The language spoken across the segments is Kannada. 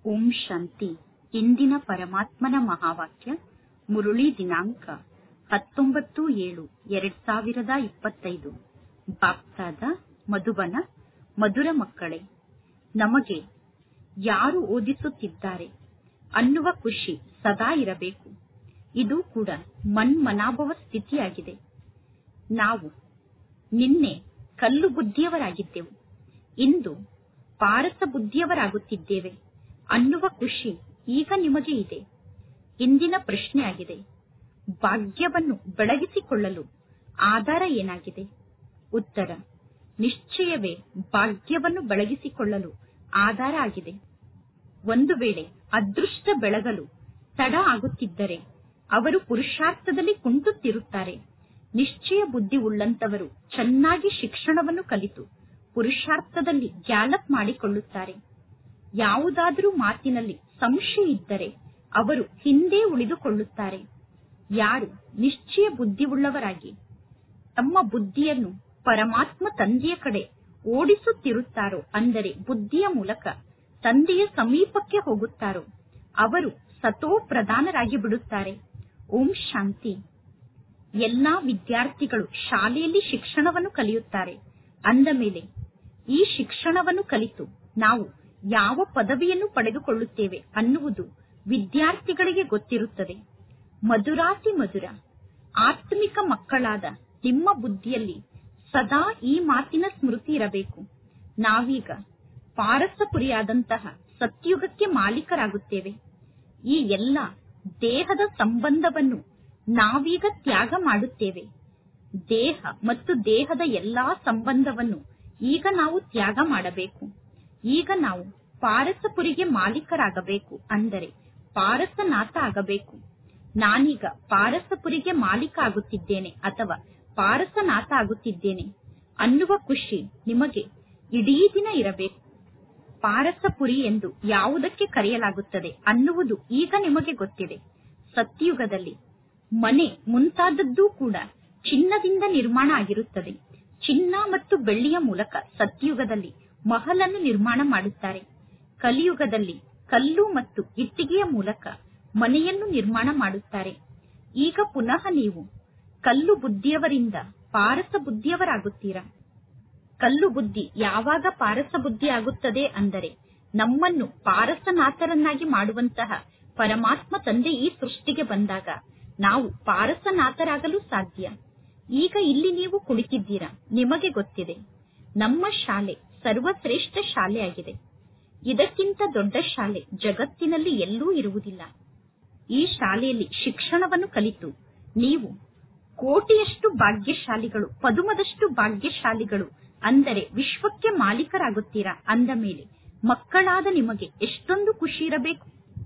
ಓಂ ಶಾಂತಿ ಇಂದಿನ ಪರಮಾತ್ಮನ ಮಹಾವಾಕ್ಯ ಮುರುಳಿ ದಿನಾಂಕ ಹತ್ತೊಂಬತ್ತು ಏಳು ಎರಡ್ ಸಾವಿರದ ಇಪ್ಪತ್ತೈದು ಬಾಪ್ತಾದ ಮಧುಬನ ಮಧುರ ಮಕ್ಕಳೇ ನಮಗೆ ಯಾರು ಓದಿಸುತ್ತಿದ್ದಾರೆ ಅನ್ನುವ ಖುಷಿ ಸದಾ ಇರಬೇಕು ಇದು ಕೂಡ ಮನ್ಮನಾಭವ ಸ್ಥಿತಿಯಾಗಿದೆ ನಾವು ನಿನ್ನೆ ಕಲ್ಲು ಬುದ್ಧಿಯವರಾಗಿದ್ದೆವು ಇಂದು ಪಾರಸ ಬುದ್ಧಿಯವರಾಗುತ್ತಿದ್ದೇವೆ ಅನ್ನುವ ಖುಷಿ ಈಗ ನಿಮಗೆ ಇದೆ ಇಂದಿನ ಪ್ರಶ್ನೆಯಾಗಿದೆ ಭಾಗ್ಯವನ್ನು ಬೆಳಗಿಸಿಕೊಳ್ಳಲು ಆಧಾರ ಏನಾಗಿದೆ ಉತ್ತರ ನಿಶ್ಚಯವೇ ಭಾಗ್ಯವನ್ನು ಬೆಳಗಿಸಿಕೊಳ್ಳಲು ಆಧಾರ ಆಗಿದೆ ಒಂದು ವೇಳೆ ಅದೃಷ್ಟ ಬೆಳಗಲು ತಡ ಆಗುತ್ತಿದ್ದರೆ ಅವರು ಪುರುಷಾರ್ಥದಲ್ಲಿ ಕುಂಟುತ್ತಿರುತ್ತಾರೆ ನಿಶ್ಚಯ ಬುದ್ಧಿ ಉಳ್ಳಂತವರು ಚೆನ್ನಾಗಿ ಶಿಕ್ಷಣವನ್ನು ಕಲಿತು ಪುರುಷಾರ್ಥದಲ್ಲಿ ಗ್ಯಾಲಪ್ ಮಾಡಿಕೊಳ್ಳುತ್ತಾರೆ ಯಾವುದಾದರೂ ಮಾತಿನಲ್ಲಿ ಸಂಶಯ ಇದ್ದರೆ ಅವರು ಹಿಂದೆ ಉಳಿದುಕೊಳ್ಳುತ್ತಾರೆ ಯಾರು ನಿಶ್ಚಯ ಬುದ್ಧಿವುಳ್ಳವರಾಗಿ ತಮ್ಮ ಬುದ್ಧಿಯನ್ನು ಪರಮಾತ್ಮ ತಂದೆಯ ಕಡೆ ಓಡಿಸುತ್ತಿರುತ್ತಾರೋ ಅಂದರೆ ಬುದ್ಧಿಯ ಮೂಲಕ ತಂದೆಯ ಸಮೀಪಕ್ಕೆ ಹೋಗುತ್ತಾರೋ ಅವರು ಸತೋ ಪ್ರಧಾನರಾಗಿ ಬಿಡುತ್ತಾರೆ ಓಂ ಶಾಂತಿ ಎಲ್ಲಾ ವಿದ್ಯಾರ್ಥಿಗಳು ಶಾಲೆಯಲ್ಲಿ ಶಿಕ್ಷಣವನ್ನು ಕಲಿಯುತ್ತಾರೆ ಅಂದ ಮೇಲೆ ಈ ಶಿಕ್ಷಣವನ್ನು ಕಲಿತು ನಾವು ಯಾವ ಪದವಿಯನ್ನು ಪಡೆದುಕೊಳ್ಳುತ್ತೇವೆ ಅನ್ನುವುದು ವಿದ್ಯಾರ್ಥಿಗಳಿಗೆ ಗೊತ್ತಿರುತ್ತದೆ ಮಧುರಾತಿ ಮಧುರ ಆತ್ಮಿಕ ಮಕ್ಕಳಾದ ನಿಮ್ಮ ಬುದ್ಧಿಯಲ್ಲಿ ಸದಾ ಈ ಮಾತಿನ ಸ್ಮೃತಿ ಇರಬೇಕು ನಾವೀಗ ಪಾರಸಪುರಿಯಾದಂತಹ ಸತ್ಯುಗಕ್ಕೆ ಮಾಲೀಕರಾಗುತ್ತೇವೆ ಈ ಎಲ್ಲ ದೇಹದ ಸಂಬಂಧವನ್ನು ನಾವೀಗ ತ್ಯಾಗ ಮಾಡುತ್ತೇವೆ ದೇಹ ಮತ್ತು ದೇಹದ ಎಲ್ಲಾ ಸಂಬಂಧವನ್ನು ಈಗ ನಾವು ತ್ಯಾಗ ಮಾಡಬೇಕು ಈಗ ನಾವು ಪಾರಸಪುರಿಗೆ ಮಾಲೀಕರಾಗಬೇಕು ಅಂದರೆ ಪಾರಸನಾಥ ಆಗಬೇಕು ನಾನೀಗ ಪಾರಸಪುರಿಗೆ ಮಾಲೀಕ ಆಗುತ್ತಿದ್ದೇನೆ ಅಥವಾ ಪಾರಸನಾಥ ಆಗುತ್ತಿದ್ದೇನೆ ಅನ್ನುವ ಖುಷಿ ನಿಮಗೆ ಇಡೀ ದಿನ ಇರಬೇಕು ಪಾರಸಪುರಿ ಎಂದು ಯಾವುದಕ್ಕೆ ಕರೆಯಲಾಗುತ್ತದೆ ಅನ್ನುವುದು ಈಗ ನಿಮಗೆ ಗೊತ್ತಿದೆ ಸತ್ಯುಗದಲ್ಲಿ ಮನೆ ಮುಂತಾದದ್ದೂ ಕೂಡ ಚಿನ್ನದಿಂದ ನಿರ್ಮಾಣ ಆಗಿರುತ್ತದೆ ಚಿನ್ನ ಮತ್ತು ಬೆಳ್ಳಿಯ ಮೂಲಕ ಸತ್ಯುಗದಲ್ಲಿ ಮಹಲನ್ನು ನಿರ್ಮಾಣ ಮಾಡುತ್ತಾರೆ ಕಲಿಯುಗದಲ್ಲಿ ಕಲ್ಲು ಮತ್ತು ಇಟ್ಟಿಗೆಯ ಮೂಲಕ ಮನೆಯನ್ನು ನಿರ್ಮಾಣ ಮಾಡುತ್ತಾರೆ ಈಗ ಪುನಃ ನೀವು ಕಲ್ಲು ಬುದ್ಧಿಯವರಿಂದ ಪಾರಸ ಬುದ್ಧಿಯವರಾಗುತ್ತೀರಾ ಕಲ್ಲು ಬುದ್ಧಿ ಯಾವಾಗ ಪಾರಸ ಬುದ್ಧಿ ಆಗುತ್ತದೆ ಅಂದರೆ ನಮ್ಮನ್ನು ಪಾರಸನಾಥರನ್ನಾಗಿ ಮಾಡುವಂತಹ ಪರಮಾತ್ಮ ತಂದೆ ಈ ಸೃಷ್ಟಿಗೆ ಬಂದಾಗ ನಾವು ಪಾರಸನಾಥರಾಗಲು ಸಾಧ್ಯ ಈಗ ಇಲ್ಲಿ ನೀವು ಕುಳಿತಿದ್ದೀರಾ ನಿಮಗೆ ಗೊತ್ತಿದೆ ನಮ್ಮ ಶಾಲೆ ಸರ್ವಶ್ರೇಷ್ಠ ಶಾಲೆಯಾಗಿದೆ ಇದಕ್ಕಿಂತ ದೊಡ್ಡ ಶಾಲೆ ಜಗತ್ತಿನಲ್ಲಿ ಎಲ್ಲೂ ಇರುವುದಿಲ್ಲ ಈ ಶಾಲೆಯಲ್ಲಿ ಶಿಕ್ಷಣವನ್ನು ಕಲಿತು ನೀವು ಕೋಟಿಯಷ್ಟು ಭಾಗ್ಯಶಾಲಿಗಳು ಪದುಮದಷ್ಟು ಭಾಗ್ಯಶಾಲಿಗಳು ಅಂದರೆ ವಿಶ್ವಕ್ಕೆ ಮಾಲೀಕರಾಗುತ್ತೀರಾ ಅಂದ ಮೇಲೆ ಮಕ್ಕಳಾದ ನಿಮಗೆ ಎಷ್ಟೊಂದು ಖುಷಿ ಇರಬೇಕು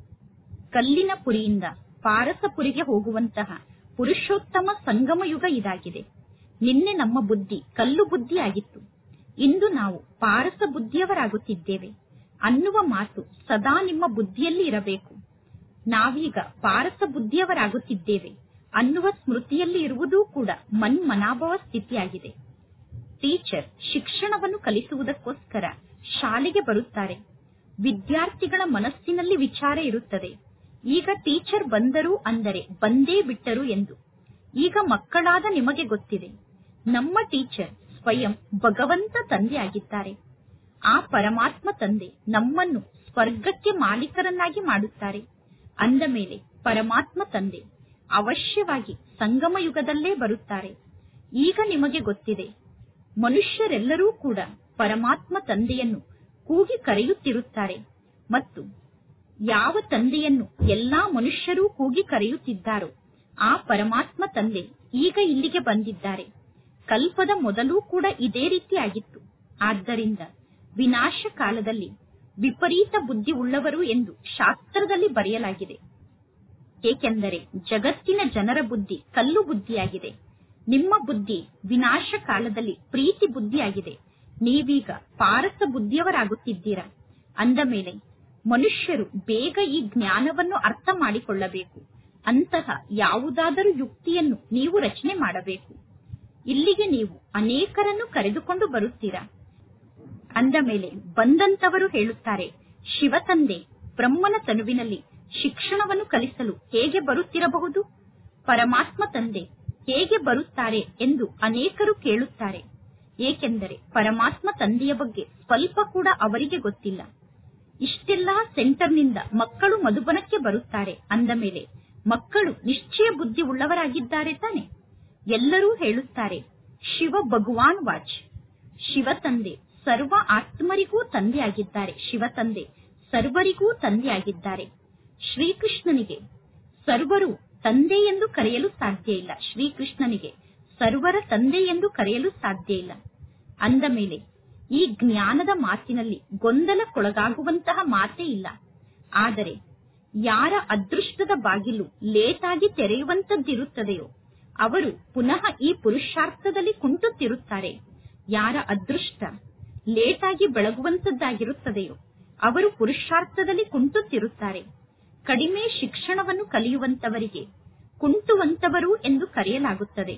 ಕಲ್ಲಿನ ಪುರಿಯಿಂದ ಪಾರಸಪುರಿಗೆ ಹೋಗುವಂತಹ ಪುರುಷೋತ್ತಮ ಸಂಗಮ ಯುಗ ಇದಾಗಿದೆ ನಿನ್ನೆ ನಮ್ಮ ಬುದ್ಧಿ ಕಲ್ಲು ಬುದ್ಧಿಯಾಗಿತ್ತು ಇಂದು ನಾವು ಪಾರಸ ಬುದ್ಧಿಯವರಾಗುತ್ತಿದ್ದೇವೆ ಅನ್ನುವ ಮಾತು ಸದಾ ನಿಮ್ಮ ಬುದ್ಧಿಯಲ್ಲಿ ಇರಬೇಕು ನಾವೀಗ ಪಾರಸ ಬುದ್ಧಿಯವರಾಗುತ್ತಿದ್ದೇವೆ ಅನ್ನುವ ಸ್ಮೃತಿಯಲ್ಲಿ ಇರುವುದೂ ಕೂಡ ಮನ್ಮನಾಭವ ಸ್ಥಿತಿಯಾಗಿದೆ ಟೀಚರ್ ಶಿಕ್ಷಣವನ್ನು ಕಲಿಸುವುದಕ್ಕೋಸ್ಕರ ಶಾಲೆಗೆ ಬರುತ್ತಾರೆ ವಿದ್ಯಾರ್ಥಿಗಳ ಮನಸ್ಸಿನಲ್ಲಿ ವಿಚಾರ ಇರುತ್ತದೆ ಈಗ ಟೀಚರ್ ಬಂದರು ಅಂದರೆ ಬಂದೇ ಬಿಟ್ಟರು ಎಂದು ಈಗ ಮಕ್ಕಳಾದ ನಿಮಗೆ ಗೊತ್ತಿದೆ ನಮ್ಮ ಟೀಚರ್ ಸ್ವಯಂ ಭಗವಂತ ತಂದೆ ಆಗಿದ್ದಾರೆ ಆ ಪರಮಾತ್ಮ ತಂದೆ ನಮ್ಮನ್ನು ಸ್ವರ್ಗಕ್ಕೆ ಮಾಲೀಕರನ್ನಾಗಿ ಮಾಡುತ್ತಾರೆ ಅಂದ ಮೇಲೆ ಪರಮಾತ್ಮ ತಂದೆ ಅವಶ್ಯವಾಗಿ ಸಂಗಮ ಯುಗದಲ್ಲೇ ಬರುತ್ತಾರೆ ಈಗ ನಿಮಗೆ ಗೊತ್ತಿದೆ ಮನುಷ್ಯರೆಲ್ಲರೂ ಕೂಡ ಪರಮಾತ್ಮ ತಂದೆಯನ್ನು ಕೂಗಿ ಕರೆಯುತ್ತಿರುತ್ತಾರೆ ಮತ್ತು ಯಾವ ತಂದೆಯನ್ನು ಎಲ್ಲಾ ಮನುಷ್ಯರೂ ಕೂಗಿ ಕರೆಯುತ್ತಿದ್ದಾರೋ ಆ ಪರಮಾತ್ಮ ತಂದೆ ಈಗ ಇಲ್ಲಿಗೆ ಬಂದಿದ್ದಾರೆ ಕಲ್ಪದ ಮೊದಲೂ ಕೂಡ ಇದೇ ರೀತಿಯಾಗಿತ್ತು ಆದ್ದರಿಂದ ವಿನಾಶ ಕಾಲದಲ್ಲಿ ವಿಪರೀತ ಬುದ್ಧಿ ಉಳ್ಳವರು ಎಂದು ಶಾಸ್ತ್ರದಲ್ಲಿ ಬರೆಯಲಾಗಿದೆ ಏಕೆಂದರೆ ಜಗತ್ತಿನ ಜನರ ಬುದ್ಧಿ ಕಲ್ಲು ಬುದ್ಧಿಯಾಗಿದೆ ನಿಮ್ಮ ಬುದ್ಧಿ ವಿನಾಶ ಕಾಲದಲ್ಲಿ ಪ್ರೀತಿ ಬುದ್ಧಿಯಾಗಿದೆ ನೀವೀಗ ಪಾರಸ ಬುದ್ಧಿಯವರಾಗುತ್ತಿದ್ದೀರಾ ಅಂದ ಮೇಲೆ ಮನುಷ್ಯರು ಬೇಗ ಈ ಜ್ಞಾನವನ್ನು ಅರ್ಥ ಮಾಡಿಕೊಳ್ಳಬೇಕು ಅಂತಹ ಯಾವುದಾದರೂ ಯುಕ್ತಿಯನ್ನು ನೀವು ರಚನೆ ಮಾಡಬೇಕು ಇಲ್ಲಿಗೆ ನೀವು ಅನೇಕರನ್ನು ಕರೆದುಕೊಂಡು ಬರುತ್ತೀರಾ ಅಂದ ಮೇಲೆ ಬಂದಂತವರು ಹೇಳುತ್ತಾರೆ ಶಿವ ತಂದೆ ಬ್ರಹ್ಮನ ತನುವಿನಲ್ಲಿ ಶಿಕ್ಷಣವನ್ನು ಕಲಿಸಲು ಹೇಗೆ ಬರುತ್ತಿರಬಹುದು ಪರಮಾತ್ಮ ತಂದೆ ಹೇಗೆ ಬರುತ್ತಾರೆ ಎಂದು ಅನೇಕರು ಕೇಳುತ್ತಾರೆ ಏಕೆಂದರೆ ಪರಮಾತ್ಮ ತಂದೆಯ ಬಗ್ಗೆ ಸ್ವಲ್ಪ ಕೂಡ ಅವರಿಗೆ ಗೊತ್ತಿಲ್ಲ ಇಷ್ಟೆಲ್ಲಾ ಸೆಂಟರ್ನಿಂದ ಮಕ್ಕಳು ಮಧುಬನಕ್ಕೆ ಬರುತ್ತಾರೆ ಅಂದ ಮೇಲೆ ಮಕ್ಕಳು ನಿಶ್ಚಯ ಬುದ್ಧಿ ಉಳ್ಳವರಾಗಿದ್ದಾರೆ ತಾನೆ ಎಲ್ಲರೂ ಹೇಳುತ್ತಾರೆ ಶಿವ ಭಗವಾನ್ ವಾಚ್ ಶಿವ ತಂದೆ ಸರ್ವ ಆತ್ಮರಿಗೂ ತಂದೆಯಾಗಿದ್ದಾರೆ ಶಿವ ತಂದೆ ಸರ್ವರಿಗೂ ತಂದೆಯಾಗಿದ್ದಾರೆ ಶ್ರೀಕೃಷ್ಣನಿಗೆ ಸರ್ವರು ತಂದೆ ಎಂದು ಕರೆಯಲು ಸಾಧ್ಯ ಇಲ್ಲ ಶ್ರೀಕೃಷ್ಣನಿಗೆ ಸರ್ವರ ತಂದೆ ಎಂದು ಕರೆಯಲು ಸಾಧ್ಯ ಇಲ್ಲ ಅಂದ ಮೇಲೆ ಈ ಜ್ಞಾನದ ಮಾತಿನಲ್ಲಿ ಗೊಂದಲಕ್ಕೊಳಗಾಗುವಂತಹ ಮಾತೇ ಇಲ್ಲ ಆದರೆ ಯಾರ ಅದೃಷ್ಟದ ಬಾಗಿಲು ಲೇಟಾಗಿ ತೆರೆಯುವಂತದ್ದಿರುತ್ತದೆಯೋ ಅವರು ಪುನಃ ಈ ಪುರುಷಾರ್ಥದಲ್ಲಿ ಕುಂಟುತ್ತಿರುತ್ತಾರೆ ಯಾರ ಅದೃಷ್ಟ ಲೇಟಾಗಿ ಬೆಳಗುವಂತದ್ದಾಗಿರುತ್ತದೆಯೋ ಅವರು ಪುರುಷಾರ್ಥದಲ್ಲಿ ಕುಂಟುತ್ತಿರುತ್ತಾರೆ ಕಡಿಮೆ ಶಿಕ್ಷಣವನ್ನು ಕಲಿಯುವಂತವರಿಗೆ ಕುಂಟುವಂತವರು ಎಂದು ಕರೆಯಲಾಗುತ್ತದೆ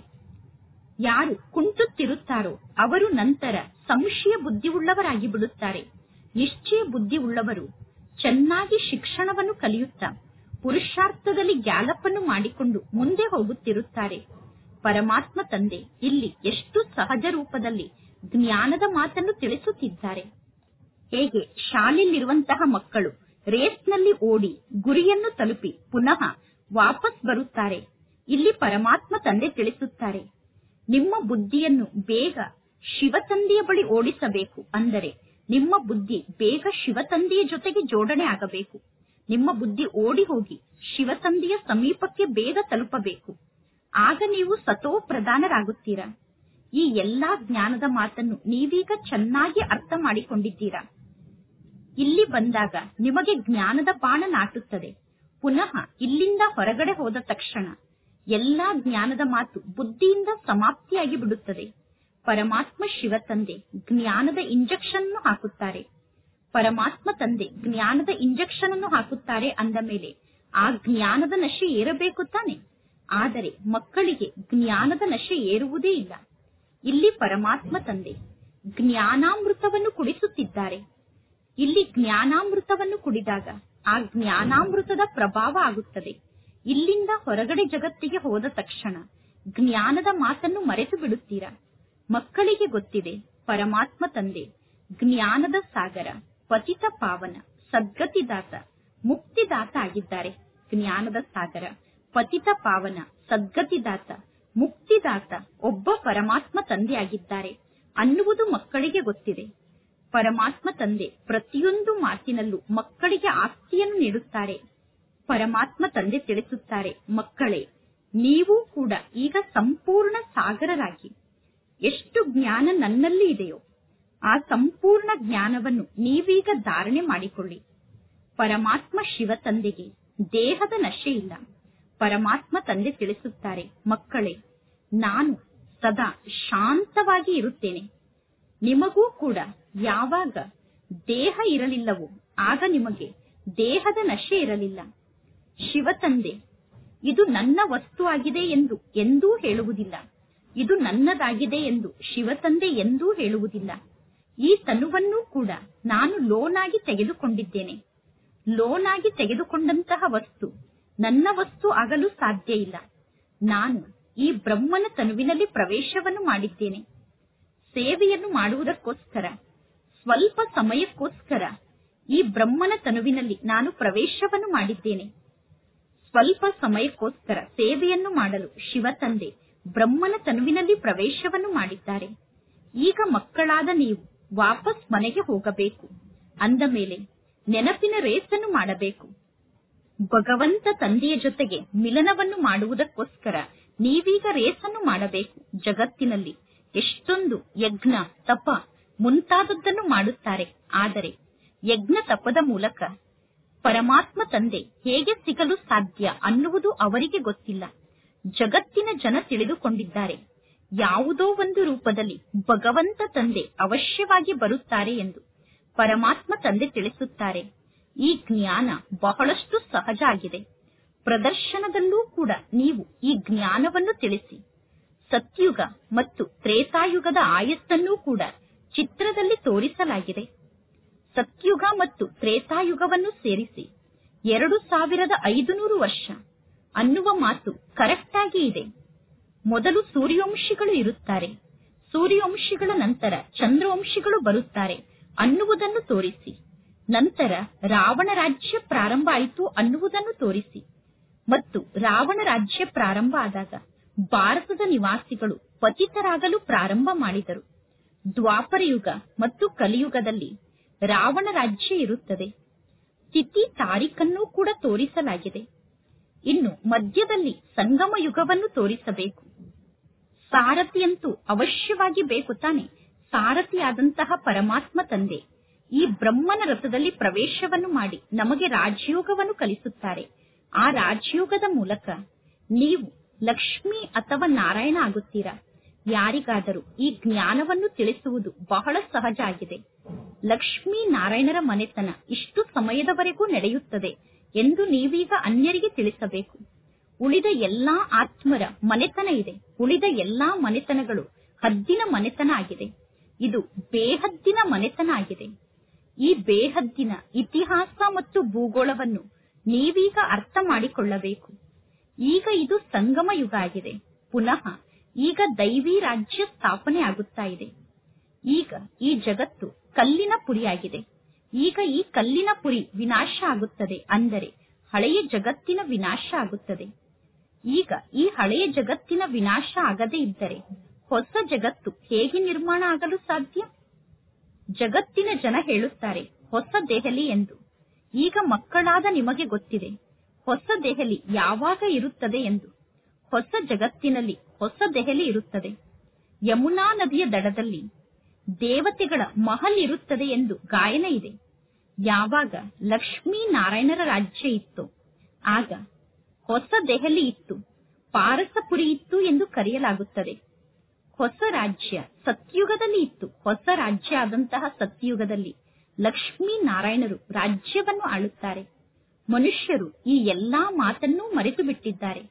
ಯಾರು ಕುಂಟುತ್ತಿರುತ್ತಾರೋ ಅವರು ನಂತರ ಸಂಶಯ ಬುದ್ಧಿ ಉಳ್ಳವರಾಗಿ ಬಿಡುತ್ತಾರೆ ನಿಶ್ಚಯ ಬುದ್ಧಿ ಉಳ್ಳವರು ಚೆನ್ನಾಗಿ ಶಿಕ್ಷಣವನ್ನು ಕಲಿಯುತ್ತಾ ಪುರುಷಾರ್ಥದಲ್ಲಿ ಗ್ಯಾಲಪ್ ಮಾಡಿಕೊಂಡು ಮುಂದೆ ಹೋಗುತ್ತಿರುತ್ತಾರೆ ಪರಮಾತ್ಮ ತಂದೆ ಇಲ್ಲಿ ಎಷ್ಟು ಸಹಜ ರೂಪದಲ್ಲಿ ಜ್ಞಾನದ ಮಾತನ್ನು ತಿಳಿಸುತ್ತಿದ್ದಾರೆ ಹೇಗೆ ಶಾಲೆಯಲ್ಲಿರುವಂತಹ ಮಕ್ಕಳು ರೇಸ್ನಲ್ಲಿ ಓಡಿ ಗುರಿಯನ್ನು ತಲುಪಿ ಪುನಃ ವಾಪಸ್ ಬರುತ್ತಾರೆ ಇಲ್ಲಿ ಪರಮಾತ್ಮ ತಂದೆ ತಿಳಿಸುತ್ತಾರೆ ನಿಮ್ಮ ಬುದ್ಧಿಯನ್ನು ಬೇಗ ಶಿವತಂದೆಯ ಬಳಿ ಓಡಿಸಬೇಕು ಅಂದರೆ ನಿಮ್ಮ ಬುದ್ಧಿ ಬೇಗ ಶಿವತಂದೆಯ ಜೊತೆಗೆ ಜೋಡಣೆ ಆಗಬೇಕು ನಿಮ್ಮ ಬುದ್ಧಿ ಓಡಿ ಹೋಗಿ ಶಿವತಂದೆಯ ಸಮೀಪಕ್ಕೆ ಬೇಗ ತಲುಪಬೇಕು ಆಗ ನೀವು ಸತೋ ಪ್ರಧಾನರಾಗುತ್ತೀರಾ ಈ ಎಲ್ಲಾ ಜ್ಞಾನದ ಮಾತನ್ನು ನೀವೀಗ ಚೆನ್ನಾಗಿ ಅರ್ಥ ಮಾಡಿಕೊಂಡಿದ್ದೀರಾ ಇಲ್ಲಿ ಬಂದಾಗ ನಿಮಗೆ ಜ್ಞಾನದ ಬಾಣ ನಾಟುತ್ತದೆ ಪುನಃ ಇಲ್ಲಿಂದ ಹೊರಗಡೆ ಹೋದ ತಕ್ಷಣ ಎಲ್ಲಾ ಜ್ಞಾನದ ಮಾತು ಬುದ್ಧಿಯಿಂದ ಸಮಾಪ್ತಿಯಾಗಿ ಬಿಡುತ್ತದೆ ಪರಮಾತ್ಮ ಶಿವ ತಂದೆ ಜ್ಞಾನದ ಇಂಜೆಕ್ಷನ್ ಹಾಕುತ್ತಾರೆ ಪರಮಾತ್ಮ ತಂದೆ ಜ್ಞಾನದ ಇಂಜೆಕ್ಷನ್ ಅನ್ನು ಹಾಕುತ್ತಾರೆ ಅಂದ ಮೇಲೆ ಆ ಜ್ಞಾನದ ನಶೆ ಏರಬೇಕು ತಾನೆ ಆದರೆ ಮಕ್ಕಳಿಗೆ ಜ್ಞಾನದ ನಶೆ ಏರುವುದೇ ಇಲ್ಲ ಇಲ್ಲಿ ಪರಮಾತ್ಮ ತಂದೆ ಜ್ಞಾನಾಮೃತವನ್ನು ಕುಡಿಸುತ್ತಿದ್ದಾರೆ ಇಲ್ಲಿ ಜ್ಞಾನಾಮೃತವನ್ನು ಕುಡಿದಾಗ ಆ ಜ್ಞಾನಾಮೃತದ ಪ್ರಭಾವ ಆಗುತ್ತದೆ ಇಲ್ಲಿಂದ ಹೊರಗಡೆ ಜಗತ್ತಿಗೆ ಹೋದ ತಕ್ಷಣ ಜ್ಞಾನದ ಮಾತನ್ನು ಮರೆತು ಬಿಡುತ್ತೀರಾ ಮಕ್ಕಳಿಗೆ ಗೊತ್ತಿದೆ ಪರಮಾತ್ಮ ತಂದೆ ಜ್ಞಾನದ ಸಾಗರ ಪತಿತ ಪಾವನ ಸದ್ಗತಿದಾತ ಮುಕ್ತಿದಾತ ಆಗಿದ್ದಾರೆ ಜ್ಞಾನದ ಸಾಗರ ಪತಿತ ಪಾವನ ಸದ್ಗತಿದಾತ ಮುಕ್ತಿದಾತ ಒಬ್ಬ ಪರಮಾತ್ಮ ತಂದೆ ಆಗಿದ್ದಾರೆ ಅನ್ನುವುದು ಮಕ್ಕಳಿಗೆ ಗೊತ್ತಿದೆ ಪರಮಾತ್ಮ ತಂದೆ ಪ್ರತಿಯೊಂದು ಮಾತಿನಲ್ಲೂ ಮಕ್ಕಳಿಗೆ ಆಸ್ತಿಯನ್ನು ನೀಡುತ್ತಾರೆ ಪರಮಾತ್ಮ ತಂದೆ ತಿಳಿಸುತ್ತಾರೆ ಮಕ್ಕಳೇ ನೀವು ಕೂಡ ಈಗ ಸಂಪೂರ್ಣ ಸಾಗರರಾಗಿ ಎಷ್ಟು ಜ್ಞಾನ ನನ್ನಲ್ಲಿ ಇದೆಯೋ ಆ ಸಂಪೂರ್ಣ ಜ್ಞಾನವನ್ನು ನೀವೀಗ ಧಾರಣೆ ಮಾಡಿಕೊಳ್ಳಿ ಪರಮಾತ್ಮ ಶಿವ ತಂದೆಗೆ ದೇಹದ ನಶೆ ಇಲ್ಲ ಪರಮಾತ್ಮ ತಂದೆ ತಿಳಿಸುತ್ತಾರೆ ಮಕ್ಕಳೇ ನಾನು ಸದಾ ಶಾಂತವಾಗಿ ಇರುತ್ತೇನೆ ನಿಮಗೂ ಕೂಡ ಯಾವಾಗ ದೇಹ ಇರಲಿಲ್ಲವೋ ಆಗ ನಿಮಗೆ ದೇಹದ ನಶೆ ಇರಲಿಲ್ಲ ಶಿವ ತಂದೆ ಇದು ನನ್ನ ವಸ್ತು ಆಗಿದೆ ಎಂದು ಎಂದೂ ಹೇಳುವುದಿಲ್ಲ ಇದು ನನ್ನದಾಗಿದೆ ಎಂದು ಶಿವತಂದೆ ಎಂದೂ ಹೇಳುವುದಿಲ್ಲ ಈ ತನುವನ್ನೂ ಕೂಡ ನಾನು ಲೋನ್ ಆಗಿ ತೆಗೆದುಕೊಂಡಿದ್ದೇನೆ ಲೋನ್ ಆಗಿ ತೆಗೆದುಕೊಂಡಂತಹ ವಸ್ತು ನನ್ನ ವಸ್ತು ಆಗಲು ಸಾಧ್ಯ ಇಲ್ಲ ನಾನು ಈ ಬ್ರಹ್ಮನ ತನುವಿನಲ್ಲಿ ಪ್ರವೇಶವನ್ನು ಮಾಡಿದ್ದೇನೆ ಸೇವೆಯನ್ನು ಮಾಡುವುದಕ್ಕೋಸ್ಕರ ಸ್ವಲ್ಪ ಸಮಯಕ್ಕೋಸ್ಕರ ಈ ಬ್ರಹ್ಮನ ತನುವಿನಲ್ಲಿ ನಾನು ಪ್ರವೇಶವನ್ನು ಮಾಡಿದ್ದೇನೆ ಸ್ವಲ್ಪ ಸಮಯಕ್ಕೋಸ್ಕರ ಸೇವೆಯನ್ನು ಮಾಡಲು ಶಿವ ತಂದೆ ಬ್ರಹ್ಮನ ತನುವಿನಲ್ಲಿ ಪ್ರವೇಶವನ್ನು ಮಾಡಿದ್ದಾರೆ ಈಗ ಮಕ್ಕಳಾದ ನೀವು ವಾಪಸ್ ಮನೆಗೆ ಹೋಗಬೇಕು ಅಂದ ಮೇಲೆ ನೆನಪಿನ ರೇಸನ್ನು ಮಾಡಬೇಕು ಭಗವಂತ ತಂದೆಯ ಜೊತೆಗೆ ಮಿಲನವನ್ನು ಮಾಡುವುದಕ್ಕೋಸ್ಕರ ನೀವೀಗ ರೇಸನ್ನು ಮಾಡಬೇಕು ಜಗತ್ತಿನಲ್ಲಿ ಎಷ್ಟೊಂದು ಯಜ್ಞ ತಪ ಮುಂತಾದದ್ದನ್ನು ಮಾಡುತ್ತಾರೆ ಆದರೆ ಯಜ್ಞ ತಪದ ಮೂಲಕ ಪರಮಾತ್ಮ ತಂದೆ ಹೇಗೆ ಸಿಗಲು ಸಾಧ್ಯ ಅನ್ನುವುದು ಅವರಿಗೆ ಗೊತ್ತಿಲ್ಲ ಜಗತ್ತಿನ ಜನ ತಿಳಿದುಕೊಂಡಿದ್ದಾರೆ ಯಾವುದೋ ಒಂದು ರೂಪದಲ್ಲಿ ಭಗವಂತ ತಂದೆ ಅವಶ್ಯವಾಗಿ ಬರುತ್ತಾರೆ ಎಂದು ಪರಮಾತ್ಮ ತಂದೆ ತಿಳಿಸುತ್ತಾರೆ ಈ ಜ್ಞಾನ ಬಹಳಷ್ಟು ಸಹಜ ಆಗಿದೆ ಪ್ರದರ್ಶನದಲ್ಲೂ ಕೂಡ ನೀವು ಈ ಜ್ಞಾನವನ್ನು ತಿಳಿಸಿ ಸತ್ಯುಗ ಮತ್ತು ತ್ರೇತಾಯುಗದ ಆಯಸ್ಸನ್ನೂ ಕೂಡ ಚಿತ್ರದಲ್ಲಿ ತೋರಿಸಲಾಗಿದೆ ಸತ್ಯುಗ ಮತ್ತು ತ್ರೇತಾಯುಗವನ್ನು ಸೇರಿಸಿ ಎರಡು ಸಾವಿರದ ಐದುನೂರು ವರ್ಷ ಅನ್ನುವ ಮಾತು ಕರೆಕ್ಟ್ ಆಗಿ ಇದೆ ಮೊದಲು ಸೂರ್ಯವಂಶಿಗಳು ಇರುತ್ತಾರೆ ಸೂರ್ಯವಂಶಿಗಳ ನಂತರ ಚಂದ್ರವಂಶಿಗಳು ಬರುತ್ತಾರೆ ಅನ್ನುವುದನ್ನು ತೋರಿಸಿ ನಂತರ ರಾವಣ ರಾಜ್ಯ ಪ್ರಾರಂಭ ಆಯಿತು ಅನ್ನುವುದನ್ನು ತೋರಿಸಿ ಮತ್ತು ರಾವಣ ರಾಜ್ಯ ಪ್ರಾರಂಭ ಆದಾಗ ಭಾರತದ ನಿವಾಸಿಗಳು ಪತಿತರಾಗಲು ಪ್ರಾರಂಭ ಮಾಡಿದರು ದ್ವಾಪರ ಯುಗ ಮತ್ತು ಕಲಿಯುಗದಲ್ಲಿ ರಾವಣ ರಾಜ್ಯ ಇರುತ್ತದೆ ತಿಥಿ ತಾರೀಖನ್ನು ಕೂಡ ತೋರಿಸಲಾಗಿದೆ ಇನ್ನು ಮಧ್ಯದಲ್ಲಿ ಸಂಗಮ ಯುಗವನ್ನು ತೋರಿಸಬೇಕು ಸಾರಥಿಯಂತೂ ಅವಶ್ಯವಾಗಿ ಬೇಕು ತಾನೆ ಸಾರಥಿಯಾದಂತಹ ಪರಮಾತ್ಮ ತಂದೆ ಈ ಬ್ರಹ್ಮನ ರಥದಲ್ಲಿ ಪ್ರವೇಶವನ್ನು ಮಾಡಿ ನಮಗೆ ರಾಜಯೋಗವನ್ನು ಕಲಿಸುತ್ತಾರೆ ಆ ರಾಜಯೋಗದ ಮೂಲಕ ನೀವು ಲಕ್ಷ್ಮಿ ಅಥವಾ ನಾರಾಯಣ ಆಗುತ್ತೀರಾ ಯಾರಿಗಾದರೂ ಈ ಜ್ಞಾನವನ್ನು ತಿಳಿಸುವುದು ಬಹಳ ಸಹಜ ಆಗಿದೆ ಲಕ್ಷ್ಮೀ ನಾರಾಯಣರ ಮನೆತನ ಇಷ್ಟು ಸಮಯದವರೆಗೂ ನಡೆಯುತ್ತದೆ ಎಂದು ನೀವೀಗ ಅನ್ಯರಿಗೆ ತಿಳಿಸಬೇಕು ಉಳಿದ ಎಲ್ಲಾ ಆತ್ಮರ ಮನೆತನ ಇದೆ ಉಳಿದ ಎಲ್ಲಾ ಮನೆತನಗಳು ಹದ್ದಿನ ಮನೆತನ ಆಗಿದೆ ಇದು ಬೇಹದ್ದಿನ ಮನೆತನ ಆಗಿದೆ ಈ ಬೇಹದ್ದಿನ ಇತಿಹಾಸ ಮತ್ತು ಭೂಗೋಳವನ್ನು ನೀವೀಗ ಅರ್ಥ ಮಾಡಿಕೊಳ್ಳಬೇಕು ಈಗ ಇದು ಸಂಗಮ ಯುಗ ಆಗಿದೆ ಪುನಃ ಈಗ ದೈವಿ ರಾಜ್ಯ ಸ್ಥಾಪನೆ ಆಗುತ್ತಾ ಇದೆ ಈಗ ಈ ಜಗತ್ತು ಕಲ್ಲಿನ ಪುರಿಯಾಗಿದೆ ಈಗ ಈ ಕಲ್ಲಿನ ಪುರಿ ವಿನಾಶ ಆಗುತ್ತದೆ ಅಂದರೆ ಹಳೆಯ ಜಗತ್ತಿನ ವಿನಾಶ ಆಗುತ್ತದೆ ಈಗ ಈ ಹಳೆಯ ಜಗತ್ತಿನ ವಿನಾಶ ಆಗದೇ ಇದ್ದರೆ ಹೊಸ ಜಗತ್ತು ಹೇಗೆ ನಿರ್ಮಾಣ ಆಗಲು ಸಾಧ್ಯ ಜಗತ್ತಿನ ಜನ ಹೇಳುತ್ತಾರೆ ಹೊಸ ದೆಹಲಿ ಎಂದು ಈಗ ಮಕ್ಕಳಾದ ನಿಮಗೆ ಗೊತ್ತಿದೆ ಹೊಸ ದೆಹಲಿ ಯಾವಾಗ ಇರುತ್ತದೆ ಎಂದು ಹೊಸ ಜಗತ್ತಿನಲ್ಲಿ ಹೊಸ ದೆಹಲಿ ಇರುತ್ತದೆ ಯಮುನಾ ನದಿಯ ದಡದಲ್ಲಿ ದೇವತೆಗಳ ಮಹಲ್ ಇರುತ್ತದೆ ಎಂದು ಗಾಯನ ಇದೆ ಯಾವಾಗ ಲಕ್ಷ್ಮೀ ನಾರಾಯಣರ ರಾಜ್ಯ ಇತ್ತು ಆಗ ಹೊಸ ದೆಹಲಿ ಇತ್ತು ಪಾರಸಪುರಿ ಇತ್ತು ಎಂದು ಕರೆಯಲಾಗುತ್ತದೆ ಹೊಸ ರಾಜ್ಯ ಸತ್ಯುಗದಲ್ಲಿ ಇತ್ತು ಹೊಸ ರಾಜ್ಯ ಆದಂತಹ ಸತ್ಯುಗದಲ್ಲಿ ಲಕ್ಷ್ಮೀ ನಾರಾಯಣರು ರಾಜ್ಯವನ್ನು ಆಳುತ್ತಾರೆ ಮನುಷ್ಯರು ಈ ಎಲ್ಲಾ ಮಾತನ್ನೂ ಮರೆತು ಬಿಟ್ಟಿದ್ದಾರೆ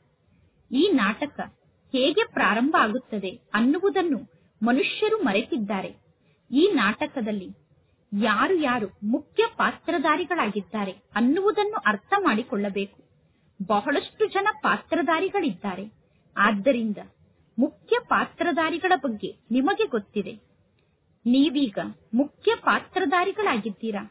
ಈ ನಾಟಕ ಹೇಗೆ ಪ್ರಾರಂಭ ಆಗುತ್ತದೆ ಅನ್ನುವುದನ್ನು ಮನುಷ್ಯರು ಮರೆತಿದ್ದಾರೆ ಈ ನಾಟಕದಲ್ಲಿ ಯಾರು ಯಾರು ಮುಖ್ಯ ಪಾತ್ರಧಾರಿಗಳಾಗಿದ್ದಾರೆ ಅನ್ನುವುದನ್ನು ಅರ್ಥ ಮಾಡಿಕೊಳ್ಳಬೇಕು ಬಹಳಷ್ಟು ಜನ ಪಾತ್ರಧಾರಿಗಳಿದ್ದಾರೆ ಆದ್ದರಿಂದ ಮುಖ್ಯ ಪಾತ್ರಧಾರಿಗಳ ಬಗ್ಗೆ ನಿಮಗೆ ಗೊತ್ತಿದೆ ನೀವೀಗ ಮುಖ್ಯ ಪಾತ್ರಧಾರಿಗಳಾಗಿದ್ದೀರಾ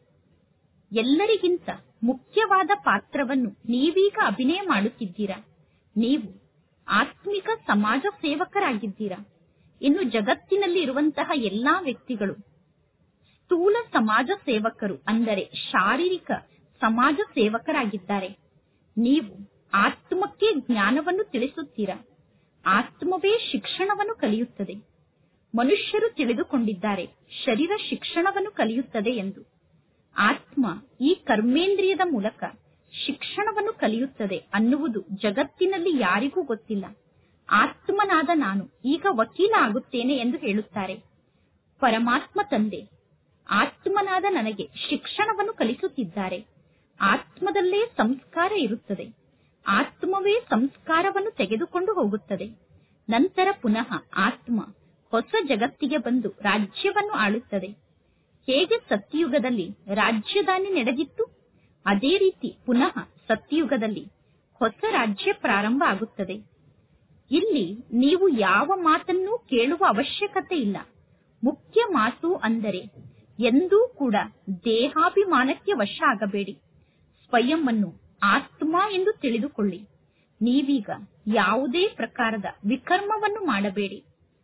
ಎಲ್ಲರಿಗಿಂತ ಮುಖ್ಯವಾದ ಪಾತ್ರವನ್ನು ನೀವೀಗ ಅಭಿನಯ ಮಾಡುತ್ತಿದ್ದೀರಾ ನೀವು ಆತ್ಮಿಕ ಸಮಾಜ ಸೇವಕರಾಗಿದ್ದೀರಾ ಇನ್ನು ಜಗತ್ತಿನಲ್ಲಿ ಇರುವಂತಹ ಎಲ್ಲಾ ವ್ಯಕ್ತಿಗಳು ಸ್ಥೂಲ ಸಮಾಜ ಸೇವಕರು ಅಂದರೆ ಶಾರೀರಿಕ ಸಮಾಜ ಸೇವಕರಾಗಿದ್ದಾರೆ ನೀವು ಆತ್ಮಕ್ಕೆ ಜ್ಞಾನವನ್ನು ತಿಳಿಸುತ್ತೀರಾ ಆತ್ಮವೇ ಶಿಕ್ಷಣವನ್ನು ಕಲಿಯುತ್ತದೆ ಮನುಷ್ಯರು ತಿಳಿದುಕೊಂಡಿದ್ದಾರೆ ಶರೀರ ಶಿಕ್ಷಣವನ್ನು ಕಲಿಯುತ್ತದೆ ಎಂದು ಆತ್ಮ ಈ ಕರ್ಮೇಂದ್ರಿಯದ ಮೂಲಕ ಶಿಕ್ಷಣವನ್ನು ಕಲಿಯುತ್ತದೆ ಅನ್ನುವುದು ಜಗತ್ತಿನಲ್ಲಿ ಯಾರಿಗೂ ಗೊತ್ತಿಲ್ಲ ಆತ್ಮನಾದ ನಾನು ಈಗ ವಕೀಲ ಆಗುತ್ತೇನೆ ಎಂದು ಹೇಳುತ್ತಾರೆ ಪರಮಾತ್ಮ ತಂದೆ ಆತ್ಮನಾದ ನನಗೆ ಶಿಕ್ಷಣವನ್ನು ಕಲಿಸುತ್ತಿದ್ದಾರೆ ಆತ್ಮದಲ್ಲೇ ಸಂಸ್ಕಾರ ಇರುತ್ತದೆ ಆತ್ಮವೇ ಸಂಸ್ಕಾರವನ್ನು ತೆಗೆದುಕೊಂಡು ಹೋಗುತ್ತದೆ ನಂತರ ಪುನಃ ಆತ್ಮ ಹೊಸ ಜಗತ್ತಿಗೆ ಬಂದು ರಾಜ್ಯವನ್ನು ಆಳುತ್ತದೆ ಹೇಗೆ ಸತ್ಯಯುಗದಲ್ಲಿ ರಾಜ್ಯದಾನಿ ನಡೆದಿತ್ತು ಅದೇ ರೀತಿ ಪುನಃ ಸತ್ಯಯುಗದಲ್ಲಿ ಹೊಸ ರಾಜ್ಯ ಪ್ರಾರಂಭ ಆಗುತ್ತದೆ ಇಲ್ಲಿ ನೀವು ಯಾವ ಮಾತನ್ನೂ ಕೇಳುವ ಅವಶ್ಯಕತೆ ಇಲ್ಲ ಮುಖ್ಯ ಮಾತು ಅಂದರೆ ಎಂದೂ ಕೂಡ ದೇಹಾಭಿಮಾನಕ್ಕೆ ವಶ ಆಗಬೇಡಿ ಸ್ವಯಂ ಅನ್ನು ಆತ್ಮ ಎಂದು ತಿಳಿದುಕೊಳ್ಳಿ ನೀವೀಗ ಯಾವುದೇ ಪ್ರಕಾರದ ವಿಕರ್ಮವನ್ನು ಮಾಡಬೇಡಿ